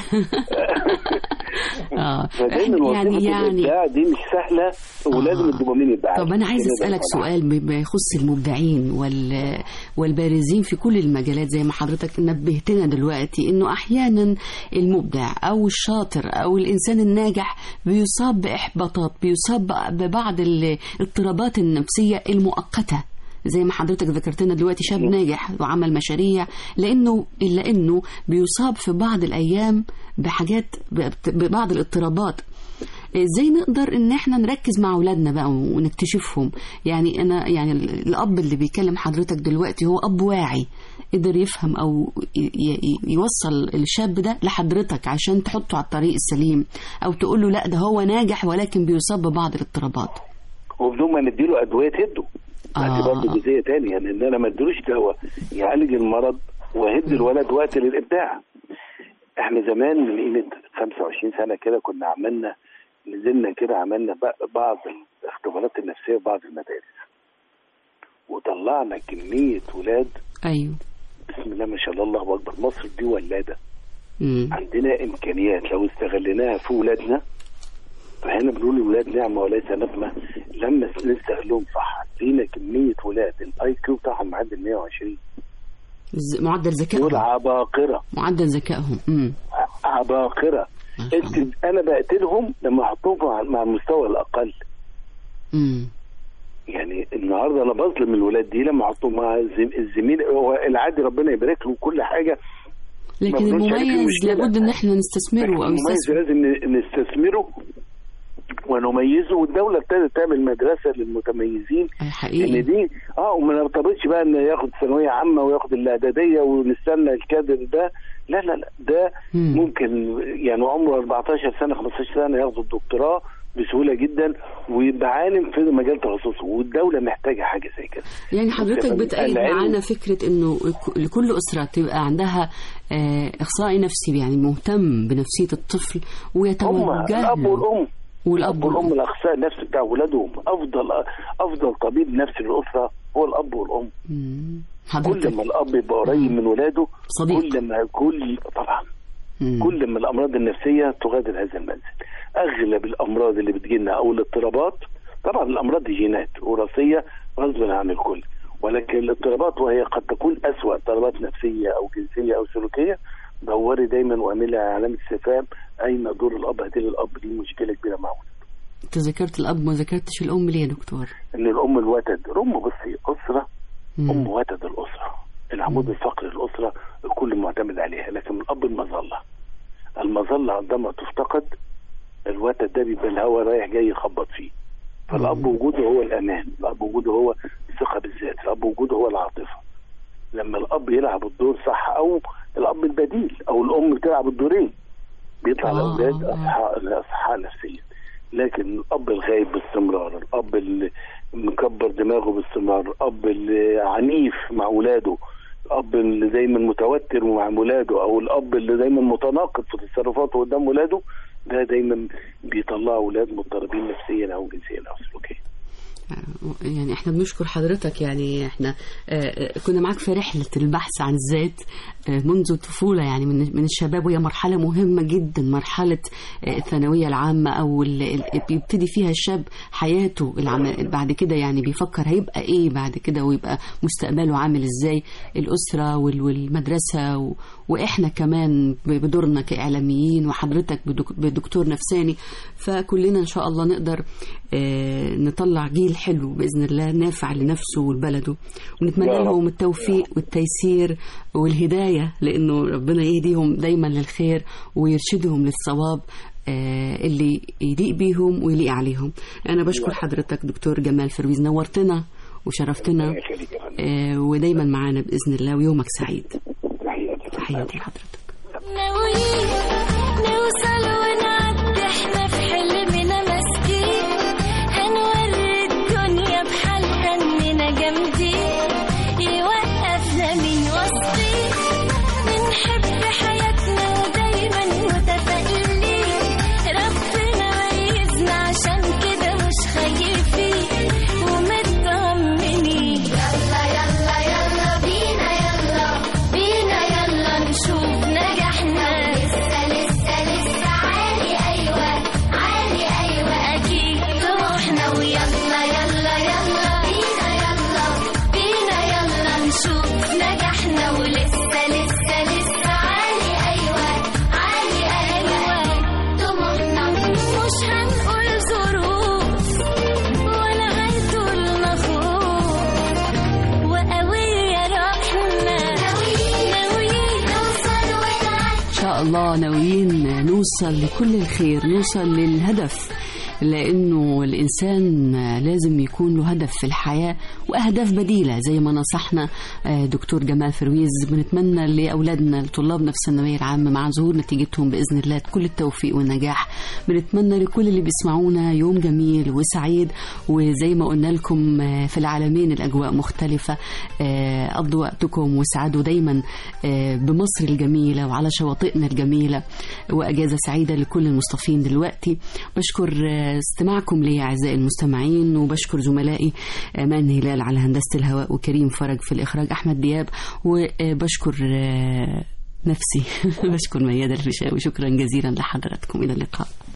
[SPEAKER 2] اه
[SPEAKER 11] فدايما
[SPEAKER 2] يعني
[SPEAKER 11] وظيفه
[SPEAKER 2] يعني
[SPEAKER 11] الابداع دي مش سهله ولازم الدوبامين يبقى عالي
[SPEAKER 2] طب أنا عايز
[SPEAKER 11] كده
[SPEAKER 2] أسألك
[SPEAKER 11] طبعاً.
[SPEAKER 2] سؤال بما يخص المبدعين وال... والبارزين في كل المجالات زي ما حضرتك نبهتنا دلوقتي إنه أحيانا المبدع أو الشاطر أو الإنسان الناجح بيصاب بإحباطات بيصاب ببعض الاضطرابات النفسية المؤقتة زي ما حضرتك ذكرتنا دلوقتي شاب ناجح وعمل مشاريع لانه الا انه بيصاب في بعض الايام بحاجات ببعض الاضطرابات ازاي نقدر ان احنا نركز مع اولادنا بقى ونكتشفهم يعني انا يعني الاب اللي بيكلم حضرتك دلوقتي هو اب واعي قدر يفهم او ي- ي- يوصل الشاب ده لحضرتك عشان تحطه على الطريق السليم او تقول له لا ده هو ناجح ولكن بيصاب ببعض الاضطرابات
[SPEAKER 11] وبدون ما نديله ادويه تهده
[SPEAKER 2] آه.
[SPEAKER 11] دي برضه جزئيه تانية يعني ان انا ما اديلوش دواء يعالج المرض واهد الولد وقت للابداع احنا زمان من قيمه 25 سنه كده كنا عملنا نزلنا كده عملنا ب- بعض الاختبارات النفسيه في بعض المدارس وطلعنا كميه ولاد
[SPEAKER 2] ايوه
[SPEAKER 11] بسم الله ما شاء الله الله اكبر مصر دي ولاده
[SPEAKER 2] مم.
[SPEAKER 11] عندنا امكانيات لو استغليناها في ولادنا فهنا بنقول الولاد نعمه وليس نقمه لما نستغلهم صح فينا كميه ولاد الاي كيو بتاعهم معدل 120
[SPEAKER 2] ز- معدل
[SPEAKER 11] دول
[SPEAKER 2] ذكائهم
[SPEAKER 11] عباقره
[SPEAKER 2] معدل ذكائهم امم
[SPEAKER 11] عباقره انت انا بقتلهم لما احطهم مع- مع المستوى الاقل
[SPEAKER 2] امم
[SPEAKER 11] يعني النهارده انا بظلم الولاد دي لما احطهم مع الزم- الزميل هو العادي ربنا يبارك له كل حاجه
[SPEAKER 2] لكن
[SPEAKER 11] ما بنقولش عليه في
[SPEAKER 2] المميز
[SPEAKER 11] مشكلة.
[SPEAKER 2] لابد ان احنا نستثمره او
[SPEAKER 11] المميز
[SPEAKER 2] نستثمر
[SPEAKER 11] لازم ن- نستثمره ونميزه والدوله ابتدت تعمل مدرسه للمتميزين
[SPEAKER 2] حقيقي
[SPEAKER 11] ان دي اه وما نرتبطش بقى ان ياخد ثانويه عامه وياخد الاعداديه ونستنى الكادر ده لا لا لا ده ممكن يعني عمره 14 سنه 15 سنه ياخد الدكتوراه بسهوله جدا ويبقى عالم في مجال تخصصه والدوله محتاجه حاجه زي كده
[SPEAKER 2] يعني حضرتك
[SPEAKER 11] العلم-
[SPEAKER 2] بتأيد معانا فكرة انه ك- لكل أسرة تبقى عندها آه، إخصائي نفسي يعني مهتم بنفسية الطفل
[SPEAKER 11] هم
[SPEAKER 2] ويتوجه
[SPEAKER 11] الاب
[SPEAKER 2] له.
[SPEAKER 11] والام
[SPEAKER 2] والاب
[SPEAKER 11] والام الاخصائي النفسي بتاع اولادهم افضل افضل طبيب نفسي للاسره هو الاب والام
[SPEAKER 2] حضرتك
[SPEAKER 11] كل ما الاب يبقى قريب من ولاده
[SPEAKER 2] صديق.
[SPEAKER 11] كل ما كل طبعا كل ما الامراض النفسيه تغادر هذا المنزل اغلب الامراض اللي بتجيلنا او الاضطرابات طبعا الامراض دي جينات وراثيه غصبا عن الكل ولكن الاضطرابات وهي قد تكون اسوا اضطرابات نفسيه او جنسيه او سلوكيه دوري دايما واعملي علامه استفهام اين دور الاب هدي الاب دي مشكله كبيره معه
[SPEAKER 2] انت ذكرت الأب ما ذكرتش الأم ليه يا دكتور؟
[SPEAKER 11] ان الام الوتد الام بصي اسره ام وتد الاسره العمود الفقري للاسره الكل معتمد عليها لكن الاب المظله المظله عندما تفتقد الوتد ده بيبقى الهواء رايح جاي يخبط فيه فالاب وجوده هو الامان الاب وجوده هو الثقه بالذات الاب وجوده هو العاطفه لما الاب يلعب الدور صح او الاب البديل او الام بتلعب الدورين بيطلع الاولاد اصحاء اصحاء نفسيا لكن الاب الغايب باستمرار الاب اللي مكبر دماغه باستمرار الاب اللي عنيف مع اولاده الاب اللي دايما متوتر مع ولاده او الاب اللي دايما متناقض في تصرفاته قدام ولاده ده دايما بيطلع اولاد مضطربين نفسيا او جنسيا او سلوكيا
[SPEAKER 2] يعني احنا بنشكر حضرتك يعني احنا آه، آه، كنا معاك في رحلة البحث عن الذات آه، منذ الطفولة يعني من من الشباب وهي مرحلة مهمة جدا مرحلة آه، الثانوية العامة او ال- ال- بيبتدي فيها الشاب حياته العم... بعد كده يعني بيفكر هيبقى ايه بعد كده ويبقى مستقبله عامل ازاي الأسرة وال- والمدرسة و... واحنا كمان ب- بدورنا كإعلاميين وحضرتك بدك- بدكتور نفساني فكلنا ان شاء الله نقدر آه، نطلع جيل حلو باذن الله نافع لنفسه ولبلده ونتمنى
[SPEAKER 12] يا رب.
[SPEAKER 2] لهم التوفيق والتيسير والهدايه لانه ربنا يهديهم دايما للخير ويرشدهم للصواب آه، اللي يليق بيهم ويليق عليهم انا بشكر حضرتك دكتور جمال فرويز نورتنا وشرفتنا آه، ودايما معانا باذن الله ويومك سعيد تحياتي لحضرتك
[SPEAKER 5] ناويين نوصل ونعدي احنا في حلمنا ماسكين هنوري الدنيا بحالها اننا جامدين يوقفنا مين وسطين بنحب حياتنا ودايما متفائلين ربنا ميزنا عشان كده مش خايفين ومطمنين يلا يلا يلا بينا يلا بينا يلا نشوف نجاحنا لسه لسه لسه عالي ايوه عالي ايوه اكيد طموحنا ويلا يلا يلا بينا يلا بينا يلا نشوف نجاحنا ولسه لسه لسه عالي ايوه عالي ايوه طموحنا مش هنقول ظروف ولا هيطولنا خوف وقوية روحنا ناويين نوصل ونعدي
[SPEAKER 2] إن شاء الله ناويين نوصل لكل الخير نوصل للهدف لأنه الإنسان لازم يكون له هدف في الحياة وأهداف بديلة زي ما نصحنا آه، دكتور جمال فرويز بنتمنى لأولادنا لطلابنا في الثانوية العامة مع ظهور نتيجتهم بإذن الله كل التوفيق والنجاح بنتمنى لكل اللي بيسمعونا يوم جميل وسعيد وزي ما قلنا لكم آه، في العالمين الأجواء مختلفة آه، قضوا وقتكم وسعدوا دايما آه، بمصر الجميلة وعلى شواطئنا الجميلة وأجازة سعيدة لكل المصطفين دلوقتي بشكر آه، استماعكم لي أعزائي المستمعين وبشكر زملائي أمان هلال على هندسة الهواء وكريم فرج في الإخراج أحمد دياب وبشكر آه، نفسي بشكر ميادة الفيشاوي شكرا جزيلا لحضراتكم إلى اللقاء